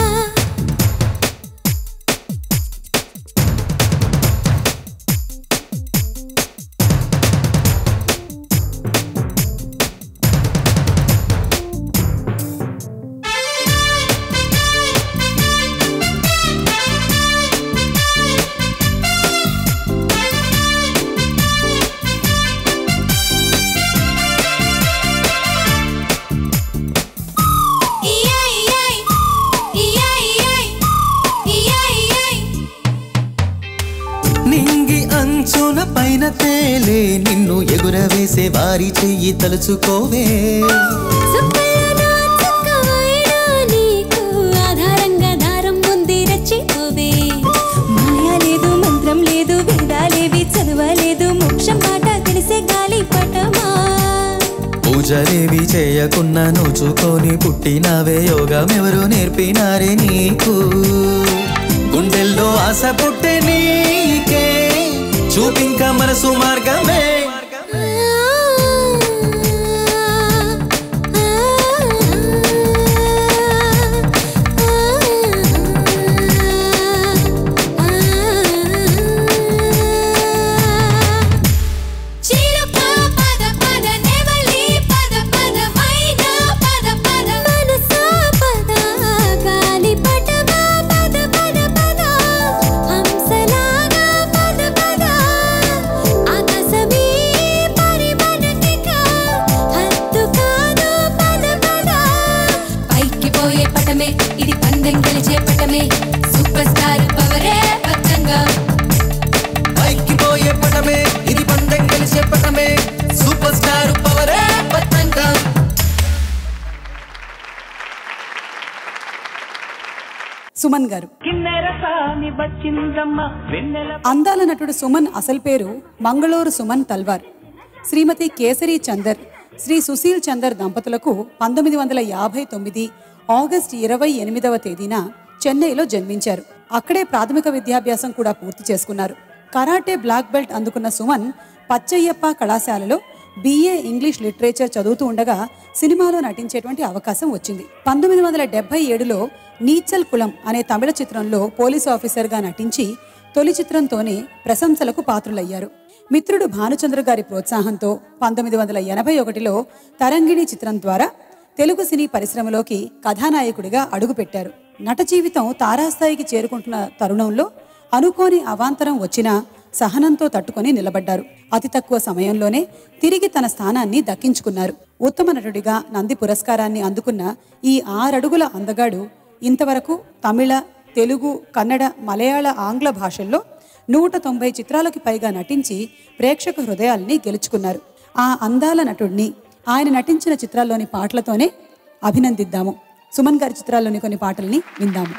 ఇయై ఇయై ఇయై ఇయై ఇయై ఇయై నింగి అంచున పైన తేలే నిన్ను ఎగురవేసే వారి చెయ్యి తలుచుకోవే సుబ్బయ్యనా చక్కవైనా నీకు ఆధారంగా దారం ఉంది రచ్చిపోవే మాయ లేదు మంత్రం లేదు వేదాలేవి చదవలేదు మోక్షం మాట తెలిసే గాలి పటమా పూజలేవి చేయకున్నా నోచుకొని పుట్టినవే యోగం ఎవరు నేర్పినారే నీకు గుండెల్లో ఆశ పుట్టే నీకే చూపింక మనసు మార్గమే చిలుక పద పద నెమలి పద పద మైనా పద పద మనసా పద గాలి పటమా పద పద పద హంసలాగా పద పద ఆకాశమే పరిమళకిక హద్దు కాదు పద పద పైకి పోయే పటమే ఇది పందెం గెలిచే పటమే సూపర్ స్టార్ పవరే పతంగం పైకి పోయే పటమే ఇది పందెం గెలిచే పటమే సూపర్ స్టార్ పవరే పతంగం సుమన్ గారు అందాల నటుడు సుమన్ అసలు పేరు మంగళూరు సుమన్ తల్వార్ శ్రీమతి కేసరి చందర్ శ్రీ సుశీల్ చందర్ దంపతులకు పంతొమ్మిది వందల యాభై తొమ్మిది ఆగస్ట్ ఇరవై ఎనిమిదవ తేదీన చెన్నైలో జన్మించారు అక్కడే ప్రాథమిక విద్యాభ్యాసం కూడా పూర్తి చేసుకున్నారు కరాటే బ్లాక్ బెల్ట్ అందుకున్న సుమన్ పచ్చయ్యప్ప కళాశాలలో బిఏ ఇంగ్లీష్ లిటరేచర్ చదువుతూ ఉండగా సినిమాలో నటించేటువంటి అవకాశం వచ్చింది పంతొమ్మిది వందల డెబ్బై ఏడులో నీచల్ కులం అనే తమిళ చిత్రంలో పోలీసు ఆఫీసర్గా నటించి తొలి చిత్రంతోనే ప్రశంసలకు పాత్రులయ్యారు మిత్రుడు భానుచంద్ర గారి ప్రోత్సాహంతో పంతొమ్మిది వందల ఎనభై ఒకటిలో తరంగిణి చిత్రం ద్వారా తెలుగు సినీ పరిశ్రమలోకి కథానాయకుడిగా అడుగుపెట్టారు నట జీవితం తారాస్థాయికి చేరుకుంటున్న తరుణంలో అనుకోని అవాంతరం వచ్చినా సహనంతో తట్టుకొని నిలబడ్డారు అతి తక్కువ సమయంలోనే తిరిగి తన స్థానాన్ని దక్కించుకున్నారు ఉత్తమ నటుడిగా నంది పురస్కారాన్ని అందుకున్న ఈ ఆరడుగుల అందగాడు ఇంతవరకు తమిళ తెలుగు కన్నడ మలయాళ ఆంగ్ల భాషల్లో నూట తొంభై చిత్రాలకు పైగా నటించి ప్రేక్షక హృదయాల్ని గెలుచుకున్నారు ఆ అందాల నటుడిని ఆయన నటించిన చిత్రాల్లోని పాటలతోనే అభినందిద్దాము సుమన్ గారి చిత్రాల్లోని కొన్ని పాటల్ని విందాము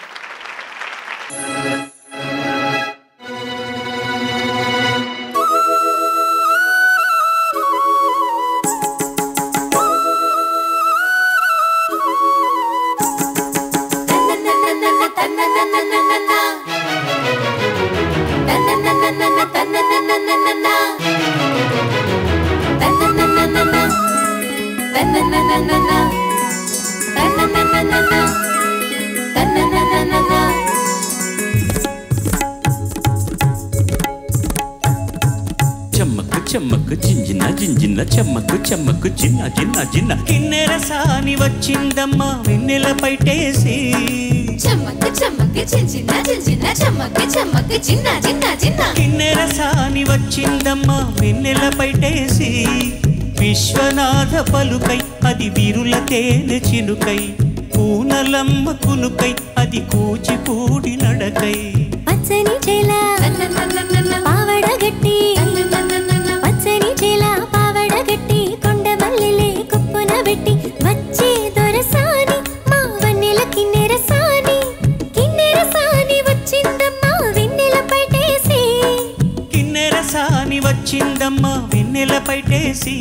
చెమ్మకు చెమ్మకు జింజిన జింజిన చెమ్మకు చెమ్మకు చిన్న చిన్న చిన్న కిన్నెర సాని వచ్చిందమ్మా వెన్నెల పైటేసి చెమ్మక్కు చెమ్మక్కు చిన్న చిన్న చిన్న చిన్న చెమ్మక్కు చెమ్మక్కు చిన్న చిన్న చిన్న కిన్నెర సాని వచ్చిందమ్మా వెన్నెల పైటేసి విశ్వనాథ పలుకై అది వీరుల తేనె చినుకై పూనలమ్మ కునుకై అది కూచిపూడి నడకై పచ్చని చేల పావడ గట్టి పచ్చని చేల పావడ గట్టి కొండ మల్లెలే కుప్పున పెట్టి వచ్చే దొరసాని మా వన్నెల కిన్నెర సాని కిన్నెర సాని వచ్చిందమ్మా వెన్నెల పైటేసి కిన్నెర సాని వచ్చిందమ్మా వెన్నెల పైటేసి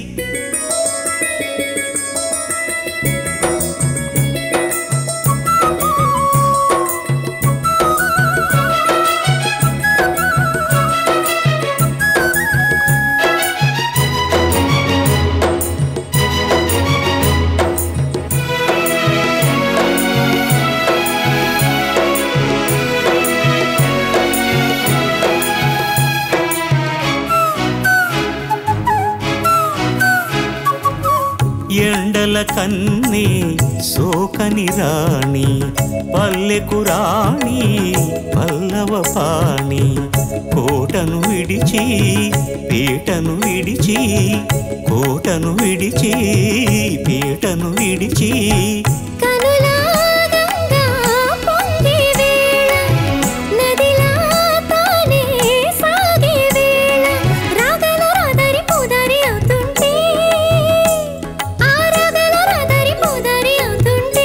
ఎండల కన్నే సోకని రాణి పల్లెకు రాణి పల్లవ పాణి కోటను విడిచి పీటను విడిచి కోటను విడిచి పీటను విడిచి కనులా గంగా పొంగే వేళ నదిలా తానే సాగే వేళ రాగల రాదరి పూదరి అవుతుంటే ఆ రాగల రాదరి పూదరి అవుతుంటే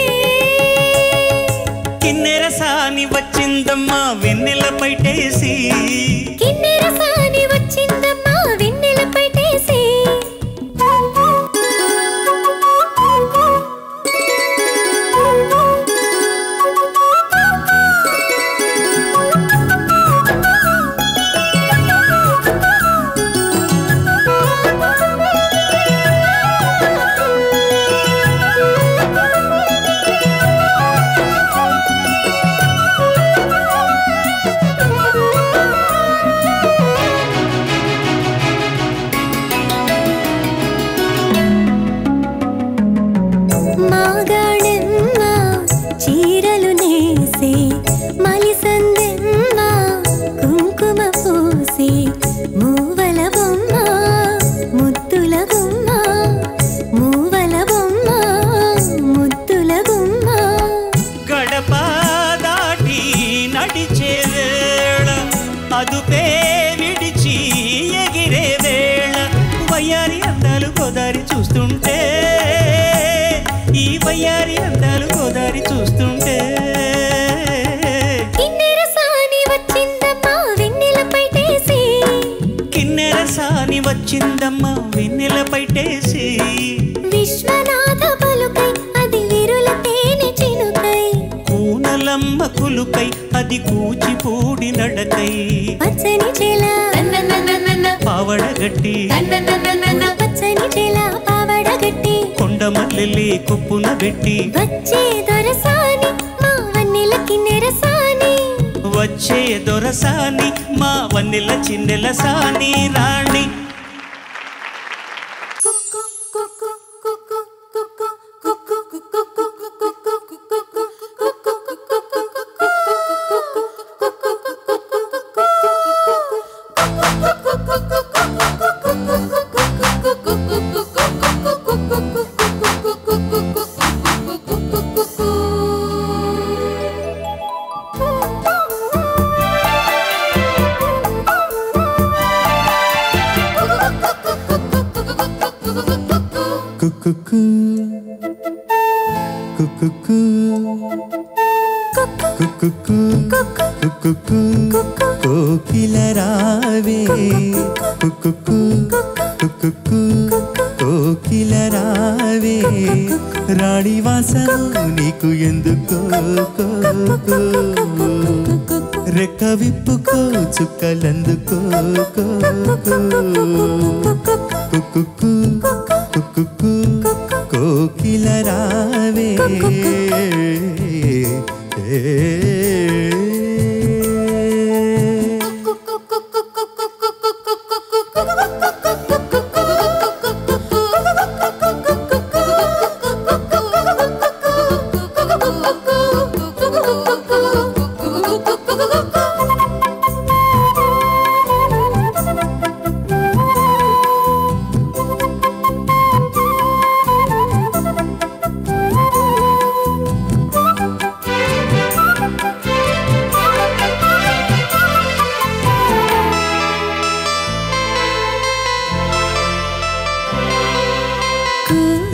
కిన్నెర సాని వచ్చిందమ్మా వెన్నెల పైటేసి కిన్నెర సాని వచ్చిందమ్మా వెన్నెల పైటేసి మాగాణెమ్మ చీరలు నేసి మలిసందెమ్మ కుంకుమ పూసి మూవల బొమ్మ ముద్దుల గుమ్మ మూవల బొమ్మ ముద్దుల గుమ్మ గడప దాటి నడిచే వేళ అదుపే విడిచి ఎగిరే వేళ వయ్యారి అందాలు గోదారి చూస్తుంటే ఈ వయ్యారి అందాలు గోదారి చూస్తుంటే కిన్నెర సాని వచ్చిందమ్మా వెన్నెల పైటేసి కిన్నెర సాని వచ్చిందమ్మా వెన్నెల పైటేసి విశ్వనాథ పలుకై అది విరుల తేనె చినుకై కూనలమ్మ కులుకై అది కూచిపూడి నడకై పచ్చని చేల పావడగట్టి పచ్చని చేల పావడ గట్టి కొండ మల్లెల్లి కుప్పున పెట్టి వచ్చే దొరసాని మా వన్నెల కిన్నెర సాని వచ్చే దొరసాని మా వన్నెల చిన్నెల సాని రాణి కుకుకు కుకుకు కుకుకు కుకుకు కోకిల రావే కుకుకు కుకుకు కోకిల రావే రాణి వాసన నీకు ఎందుకో కో, కో. రెక్క విప్పుకో చుక్కలందుకో కో, కో. కుకుకు కుకుకు కోకిల రావే కుక్కు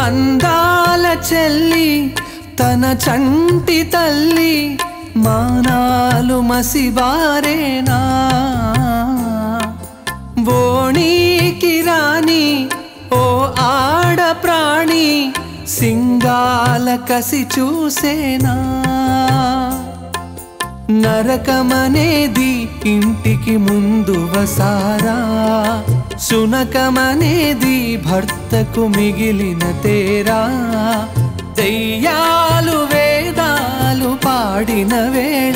అందాల చెల్లి తన చంటి తల్లి మానాలు మసిబారేనా బోణీకి రాని ఓ ఆడ ప్రాణి సింగాల కసి చూసేనా నరకమనేది ఇంటికి ముందు వసారా సునకమనేది భర్తకు మిగిలిన తేరా దెయ్యాలు వేదాలు పాడిన వేళ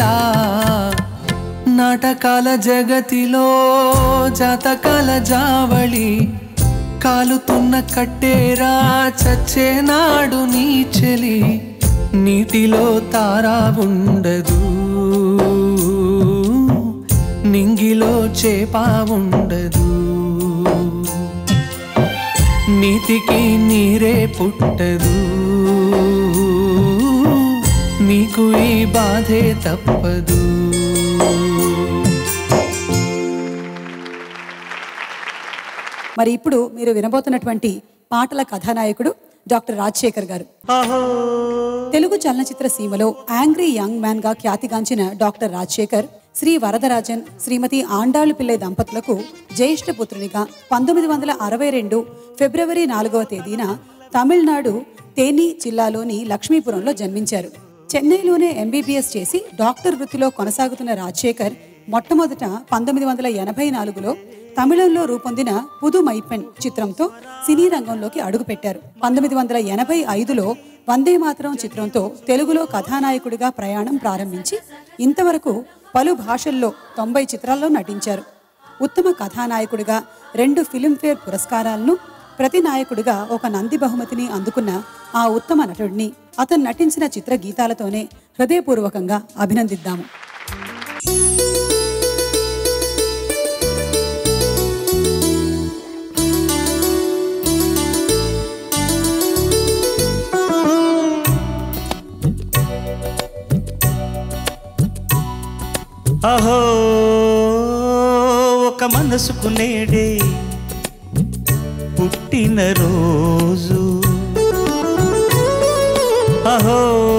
నాటకాల జగతిలో జాతకాల జావళి కాలుతున్న కట్టేరా చచ్చేనాడు నీ చెలి నీటిలో తారా ఉండదు నింగిలో చేప ఉండదు నీతికి నీరే పుట్టదు నీకు ఈ బాధే తప్పదు మరి ఇప్పుడు మీరు వినబోతున్నటువంటి పాటల కథానాయకుడు డాక్టర్ రాజశేఖర్ గారు తెలుగు చలనచిత్ర సీమలో యాంగ్రీ యంగ్ మ్యాన్ గా ఖ్యాతిగాంచిన డాక్టర్ రాజశేఖర్ శ్రీ వరదరాజన్ శ్రీమతి ఆండాళ్ళు పిల్లై దంపతులకు జ్యేష్ఠ పుత్రునిగా పంతొమ్మిది వందల అరవై రెండు ఫిబ్రవరి నాలుగవ తేదీన తమిళనాడు తేని జిల్లాలోని లక్ష్మీపురంలో జన్మించారు చెన్నైలోనే ఎంబీబీఎస్ చేసి డాక్టర్ వృత్తిలో కొనసాగుతున్న రాజశేఖర్ మొట్టమొదట పంతొమ్మిది వందల ఎనభై నాలుగులో తమిళంలో రూపొందిన పుదు మైపెన్ చిత్రంతో సినీ రంగంలోకి అడుగుపెట్టారు పంతొమ్మిది వందల ఎనభై ఐదులో వందే మాతరం చిత్రంతో తెలుగులో కథానాయకుడిగా ప్రయాణం ప్రారంభించి ఇంతవరకు పలు భాషల్లో తొంభై చిత్రాల్లో నటించారు ఉత్తమ కథానాయకుడిగా రెండు ఫిలింఫేర్ పురస్కారాలను ప్రతి నాయకుడిగా ఒక నంది బహుమతిని అందుకున్న ఆ ఉత్తమ నటుడిని అతను నటించిన చిత్ర గీతాలతోనే హృదయపూర్వకంగా అభినందిద్దాము అహో ఒక మనసుకు నేడే పుట్టిన రోజు అహో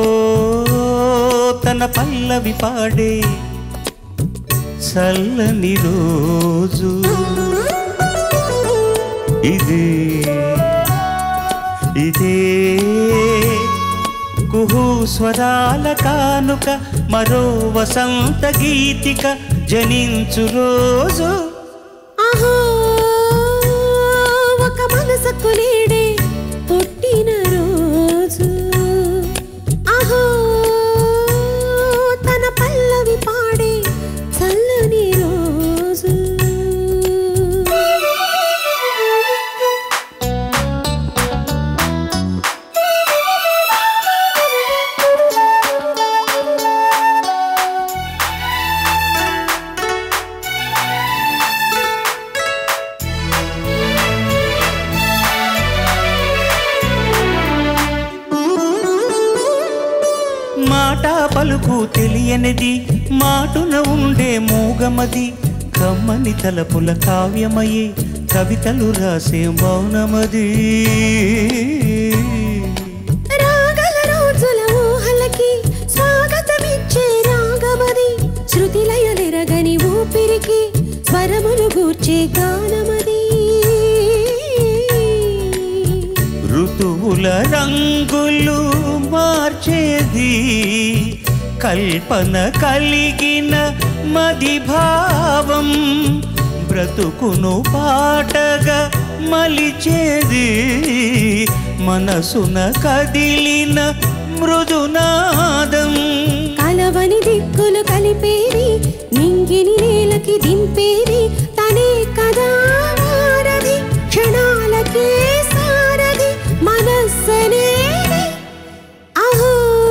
తన పల్లవి పాడే చల్లని రోజు ఇది ఇదే కుహు స్వరాల కానుక మరో వసంత గీతిక జనించు రోజు ఆహో ఒక మనసుకు నేడే పుట్టిన రోజు ఆహో తన పల్లవి పాడే చల్లని రోజు మాట పలుకు తెలియనిది మాటున ఉండే మూగమది కమ్మని తలపుల కావ్యమయే కవితలు రాసే మౌనమది రాగల రోజుల ఊహలకి స్వాగతమిచ్చే రాగమది శృతిలయలెరగని ఊపిరికి స్వరములు గూర్చే గానమది ఋతువుల రంగులు మార్చేది కల్పన కలిగిన మది భావం బ్రతుకును పాటగా మలిచేది మనసున కదిలిన మృదునాదం కలవని దిక్కులు కలిపేది నింగిని నేలకి దింపేది తనే కదా వారధి క్షణాలకే సారథి మనస్సనేది అహో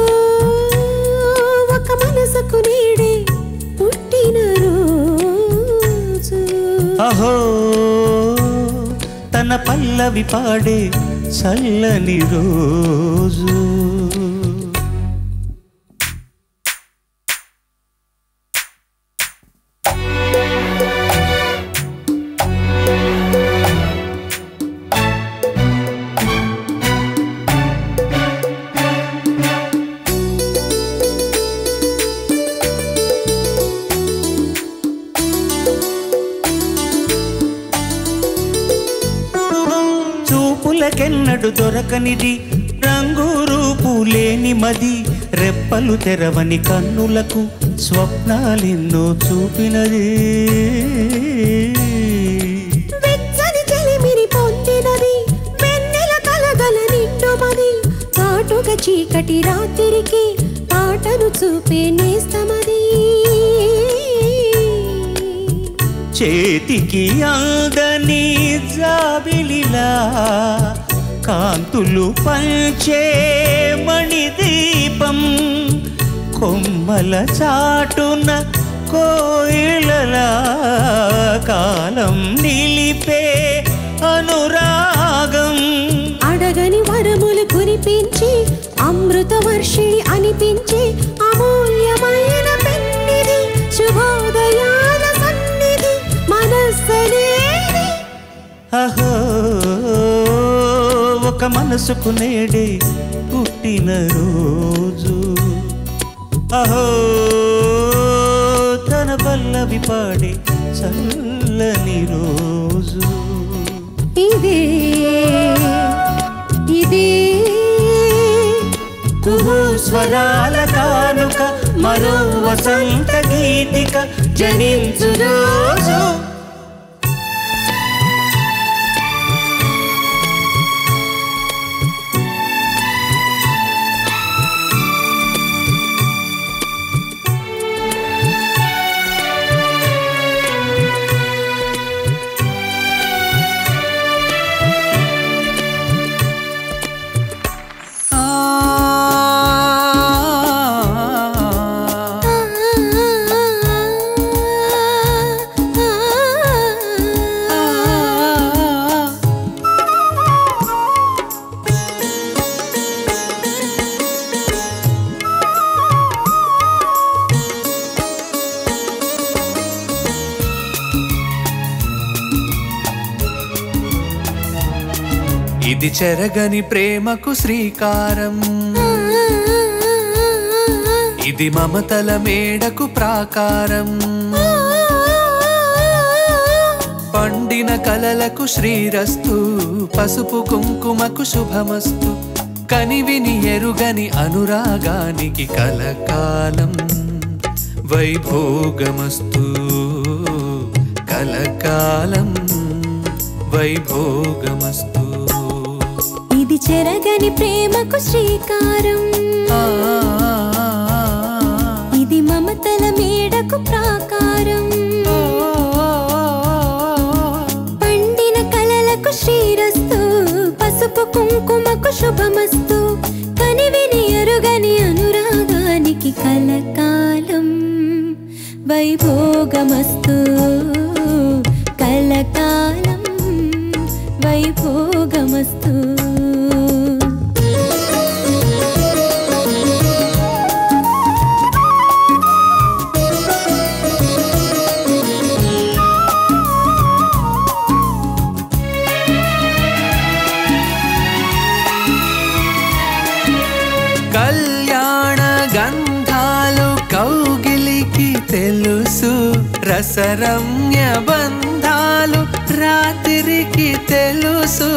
ఒక మనసుకు నీడే పుట్టిన రోజు అహో తన పల్లవి పాడే చల్లని రోజు కళ్ళకెన్నడు దొరకనిది రంగు రూపు లేని మది రెప్పలు తెరవని కన్నులకు స్వప్నాలెన్నో చూపినది వెచ్చని చెలిమిని పొందినది వెన్నెల కలగల నిండుమది కాటుక చీకటి రాత్రికి పాటను చూపే నేస్తమది చేతికి అందని జాబిలిలా కాంతులు పంచే మణిదీపం కొమ్మల చాటున కోయిలలా కాలం నిలిపే అనురాగం అడగని వరములు కురిపించి అమృత వర్షిణి అనిపించి అమూల్యమైన పెన్నిది శుభోదయాల సన్నిధి మనస్సనేది అహో ఒక మనసుకు నేడే పుట్టిన రోజు అహో తన పల్లవి పాడే చల్లని రోజు ఇదే ఇదే కుహు స్వరాల కానుక మరో వసంత గీతిక జనించు రోజు ఇది చెరగని ప్రేమకు శ్రీకారం ఇది మమతల మేడకు ప్రాకారం పండిన కలలకు శ్రీరస్తు పసుపు కుంకుమకు శుభమస్తు కనివిని ఎరుగని అనురాగానికి కలకాలం వైభోగమస్తు కలకాలం వైభోగమస్తు ఇది చెరగని ప్రేమకు శ్రీకారం ఇది మమతల మేడకు ప్రాకారం పండిన కలలకు శ్రీరస్తు పసుపు కుంకుమకు శుభమస్తు కనివిని ఎరుగని అనురాగానికి కలకాలం వైభోగమస్తు కలకాలం వైభోగమస్తు కళ్యాణ గంధాలు కౌగిలికి తెలుసు రసరమ్య బంధాలు రాత్రికి తెలుసు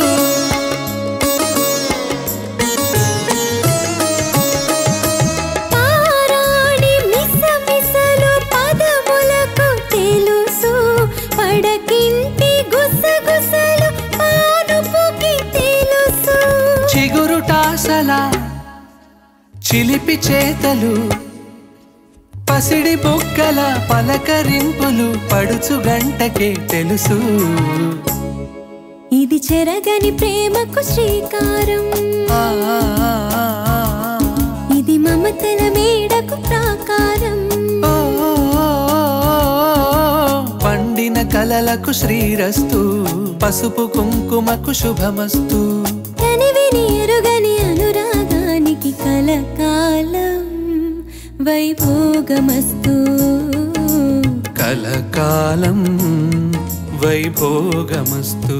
పారాణి మిసమిసలు పదములకు తెలుసు పడకింటి గుసగుసలు పానుపుకి తెలుసు చిగురుటాసల చిలిపి చేతలు పసిడి బొక్కల పలకరింపులు పడుచు గంటకే తెలుసు ఇది చెరగని ప్రేమకు శ్రీకారం ఇది మమతల మేడకు ప్రాకారం పండిన కలలకు శ్రీరస్తు పసుపు కుంకుమకు శుభమస్తు కనివిని ఎరుగని అనురాగానికి కలకాలం వైభోగమస్తు కలకాలం వైభోగమస్తు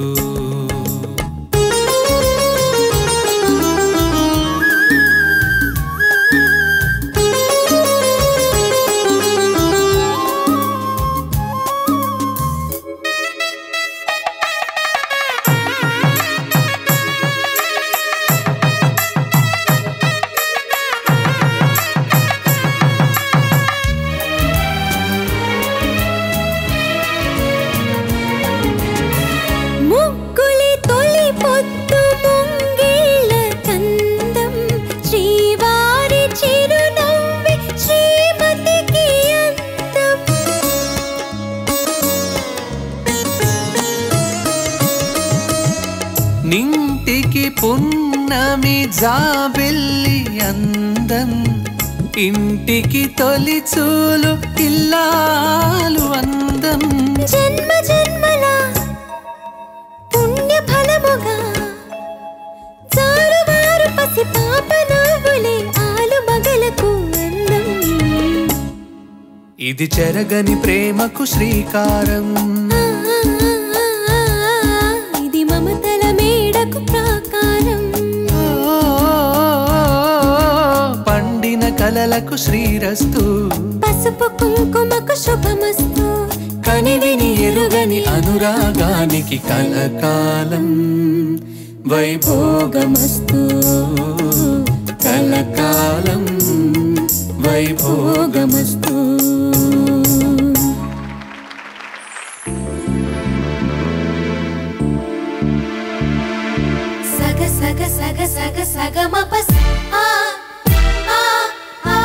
నింటికి పున్నమి జాబెల్లి అందం ఇంటికి తొలి చూలు ఇల్లాలు అందం జన్మ జన్మల పుణ్య ఫలముగా జారువారు పసి పాప నవ్వులే ఆలు మగలకు అందం ఇది చెరగని ప్రేమకు శ్రీకారం ఇది మమతల మేడకు ప్రాకారం పండిన కలలకు శ్రీరస్తు పసుపు కుంకుమకు శుభమస్తు కనివిని ఎరుగని అనురాగానికి కలకాలం వైభోగమస్తు కలకాలం వైభోగమస్తు సగ సగ సగ సగ సగ మపస్ ఆ ఆ ఆ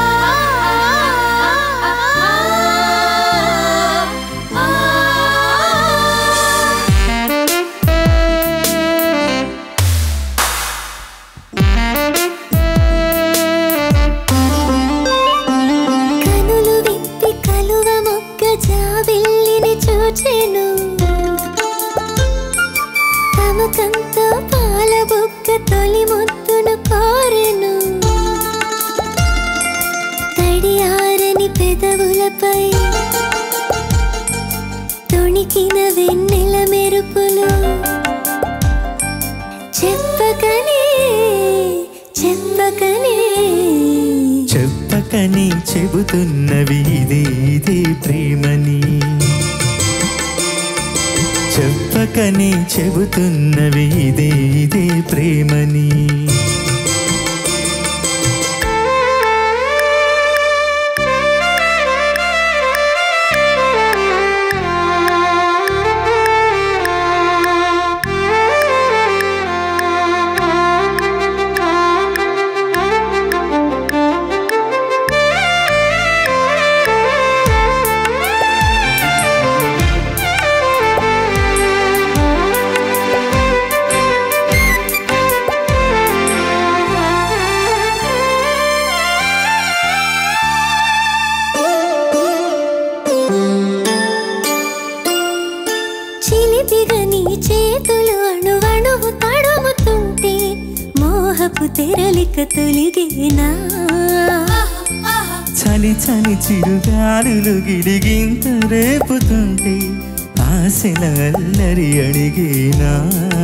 ఆ కనులు విప్పి కలువ మొక్క జాబిల్లిని చూచెను తమకంతో పాల బుక్క తొలి ముద్దును కోరెను తడియారని పెదవులపై తొణికిన వెన్నెల మెరుపులు చెప్పకనే చెప్పకనే చెప్పకని చెబుతున్నవి ఇదే ఇదే ప్రేమని చెప్పకని చెబుతున్నవి ఇదే ఇదే ప్రేమని చిలిపిగా నీ చేతులు అణువణువు తడుముతుంటే మోహపు తెరలిక తొలిగేనా చలి చలి చిరుగాలులు గిడిగింత రేపుతుంటే ఆశల అల్లరి అడిగేనా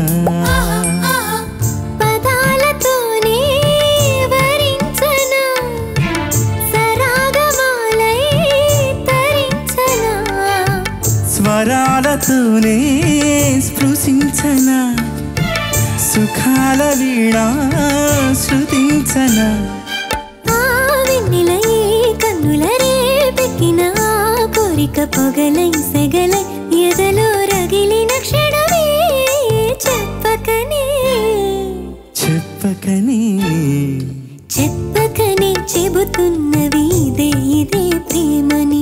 పదాలతోనే వరించనా సరాగమాలై తరించనా స్వరాలతోనే స్పృశించనా సుఖాల వీణా శృతించనా ఆ వెన్నెలై కన్నుల రేపెక్కిన ఆ కోరిక పొగలై సెగలై ఎదలో రగిలిన క్షణమే చెప్పకనే చెప్పకని చెప్పకనే చెబుతున్నవి ఇదే ఇదే ప్రేమని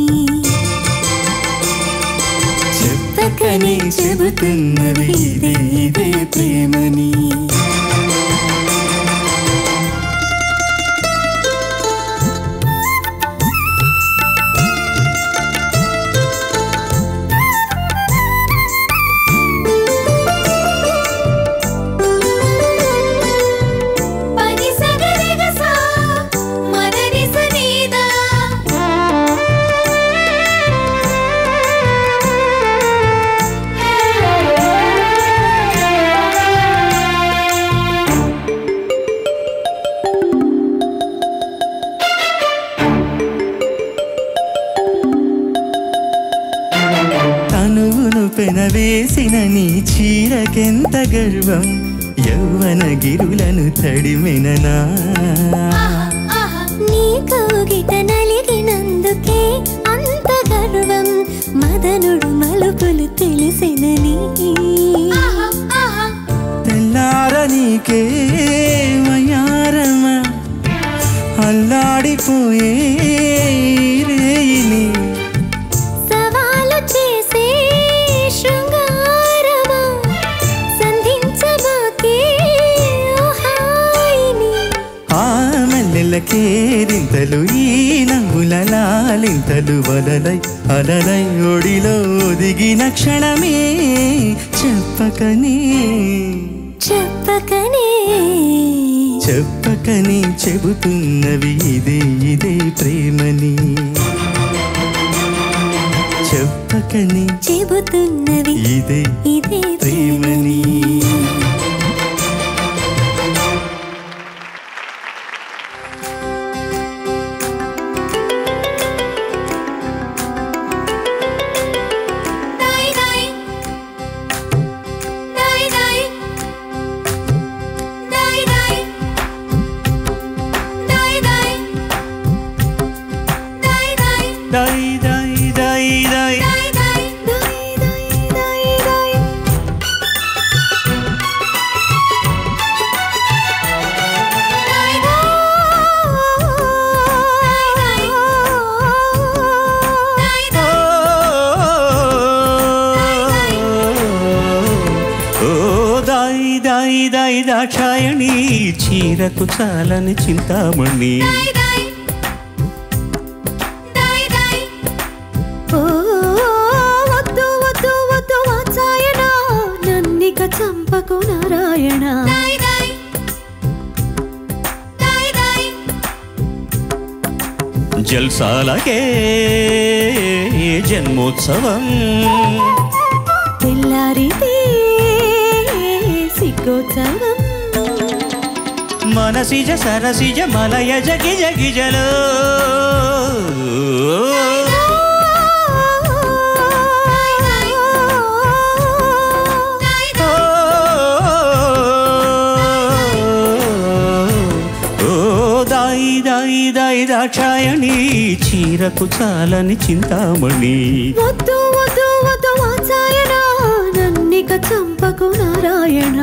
చెప్పకని చెబుతున్నవి ఇదే ఇదే ప్రేమని పని సగరిగ సా మదని సనీదా తనువును పెనవేసిన నీ చీరకెంత గర్వం యౌవన గిరులను తడిమెననా నీ కౌగిట నలిగినందుకే అంత గర్వం మదనుడు మలుపులు తెలిసినని తెల్లార నీకే వయారమా అల్లాడిపోయే ఈ రేయిని సవాలు చేసే శృంగారమా సంధించబాకే కేరింతలు ఈ నవ్వుల లాలింతలు వలలై అలలై ఒడిలో దిగిన క్షణమే చెప్పకనే చెప్పకనే చెప్పకని చెబుతున్నవి ఇదే ఇదే ప్రేమని చెప్పకని చెబుతున్నవి ఇదే ఇదే ప్రేమని దాయి దాయి దాయి దాయి దాయి దాయి దాయి దాయి దాయి దాయి దాయి దాయి దాయి దాయి దాయి దాయి దాయి దాయి ఓ దాయి దాయి దాయి దాక్షాయణి చీరకు చాలని చింతామణి ఓ వద్దు వద్దు వద్దు వాత్సాయన నన్నిక చంపకు నారాయణ జల్సాలకే జన్మోత్సవం తెల్లారితే సిగ్గోత్సవం మనసిజ సరసిజ మలయ జగి జగిజలో ఓ దాయి దాయి దాయి దాక్షాయణి చీరకు చాలని చింతామణి వద్దు వద్దు వద్దు వాత్సాయన నన్నిక చంపకు నారాయణ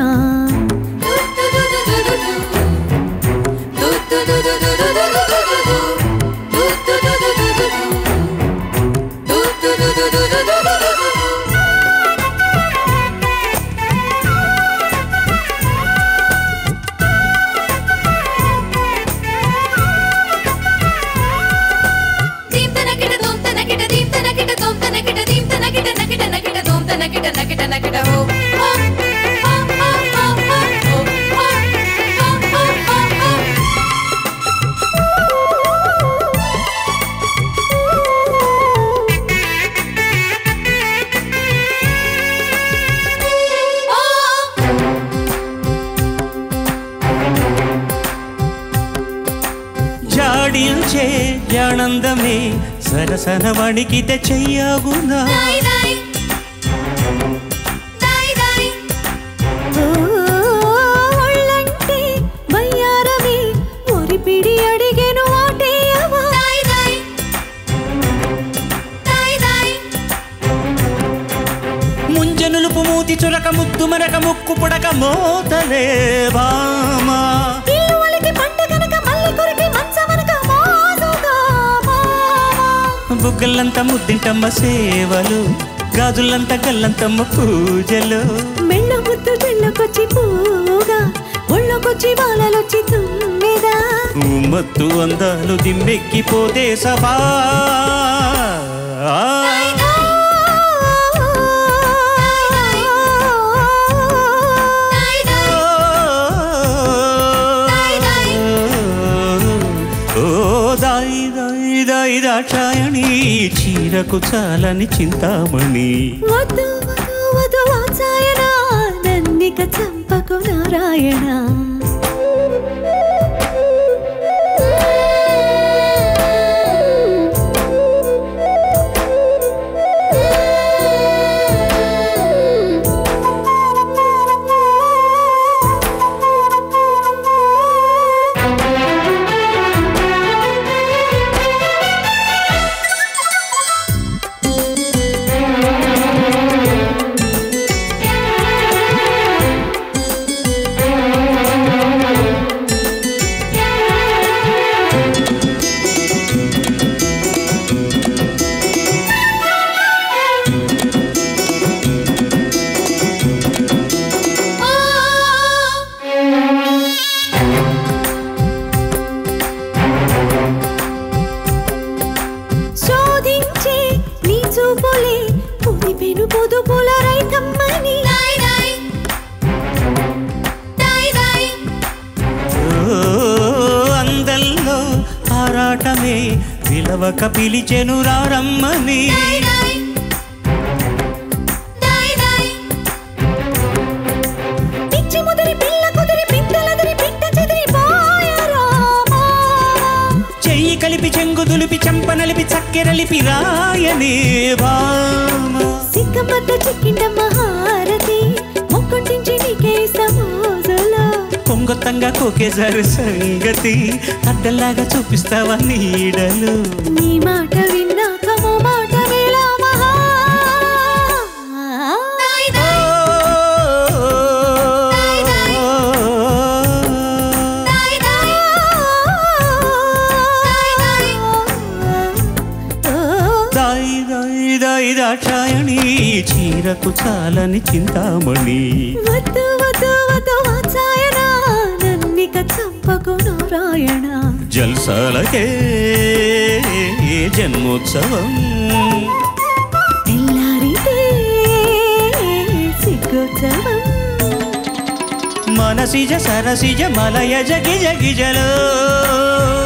జాడించే ఆనందమే సరసన వణికితే చెయ్యాగునా ఓ ఒళ్ళంటే వయ్యారమే ఒరిపిడి అడిగెను వాటేయవా ముంజనులుపు మూతి చురక ముద్దు మరక ముక్కు పుడక మోతలే బామా ఇల్లు వలికి పంట కనుక మళ్ళీ కొరికి మంచమనక మోసుగా బుగ్గలంత ముద్దింటమ్మ సేవలు గాజులంత గల్లంతమ్మ పూజలు మెళ్ళ ముద్దు చెళ్ళకొచ్చి పోగా ఒళ్ళకొచ్చి బాలలొచ్చి తుమ్మెదా ఉమ్మత్తు అందాలు దిమ్మెక్కిపోతే సభా ఓ దాయి దాయి దాయి దాక్షాయణి చీరకు చాలని చింతామణి వద్దు వద్దు వద్దు వాత్సాయన నన్నిక చంపకు నారాయణ ఆ పిలవక పిలిచెను రారమ్మని పిచ్చి ముదిరి పిల్ల కుదిరి పిట్టలదిరి పిట్ట చెదిరి పోయారా చెయ్యి కలిపి చెంగు దులిపి చెంప నలిపి చక్కెరలిపి రాయని భామ సిక్కమ్మత చిక్కిండ మహారతి మొక్కొట్టించి నీకే సమోజలో కొంగొత్తంగా కోకేశారు సంగతి అడ్డల్లాగా చూపిస్తావా నీడలు నీ మాట విన్నాక మో మాట వేళ మహా దాయి దాయి దాయి దాక్షాయణి చీరకు చాలని చింతామణి వద్దు వద్దు వద్దు వాచాయన నన్నిక చంపకు నారాయణ జల్సాలకే జన్మోత్సవం తెల్లారితే సిగ్గోత్సవం మనసిజ సరసిజ మలయ జగి జగి జలో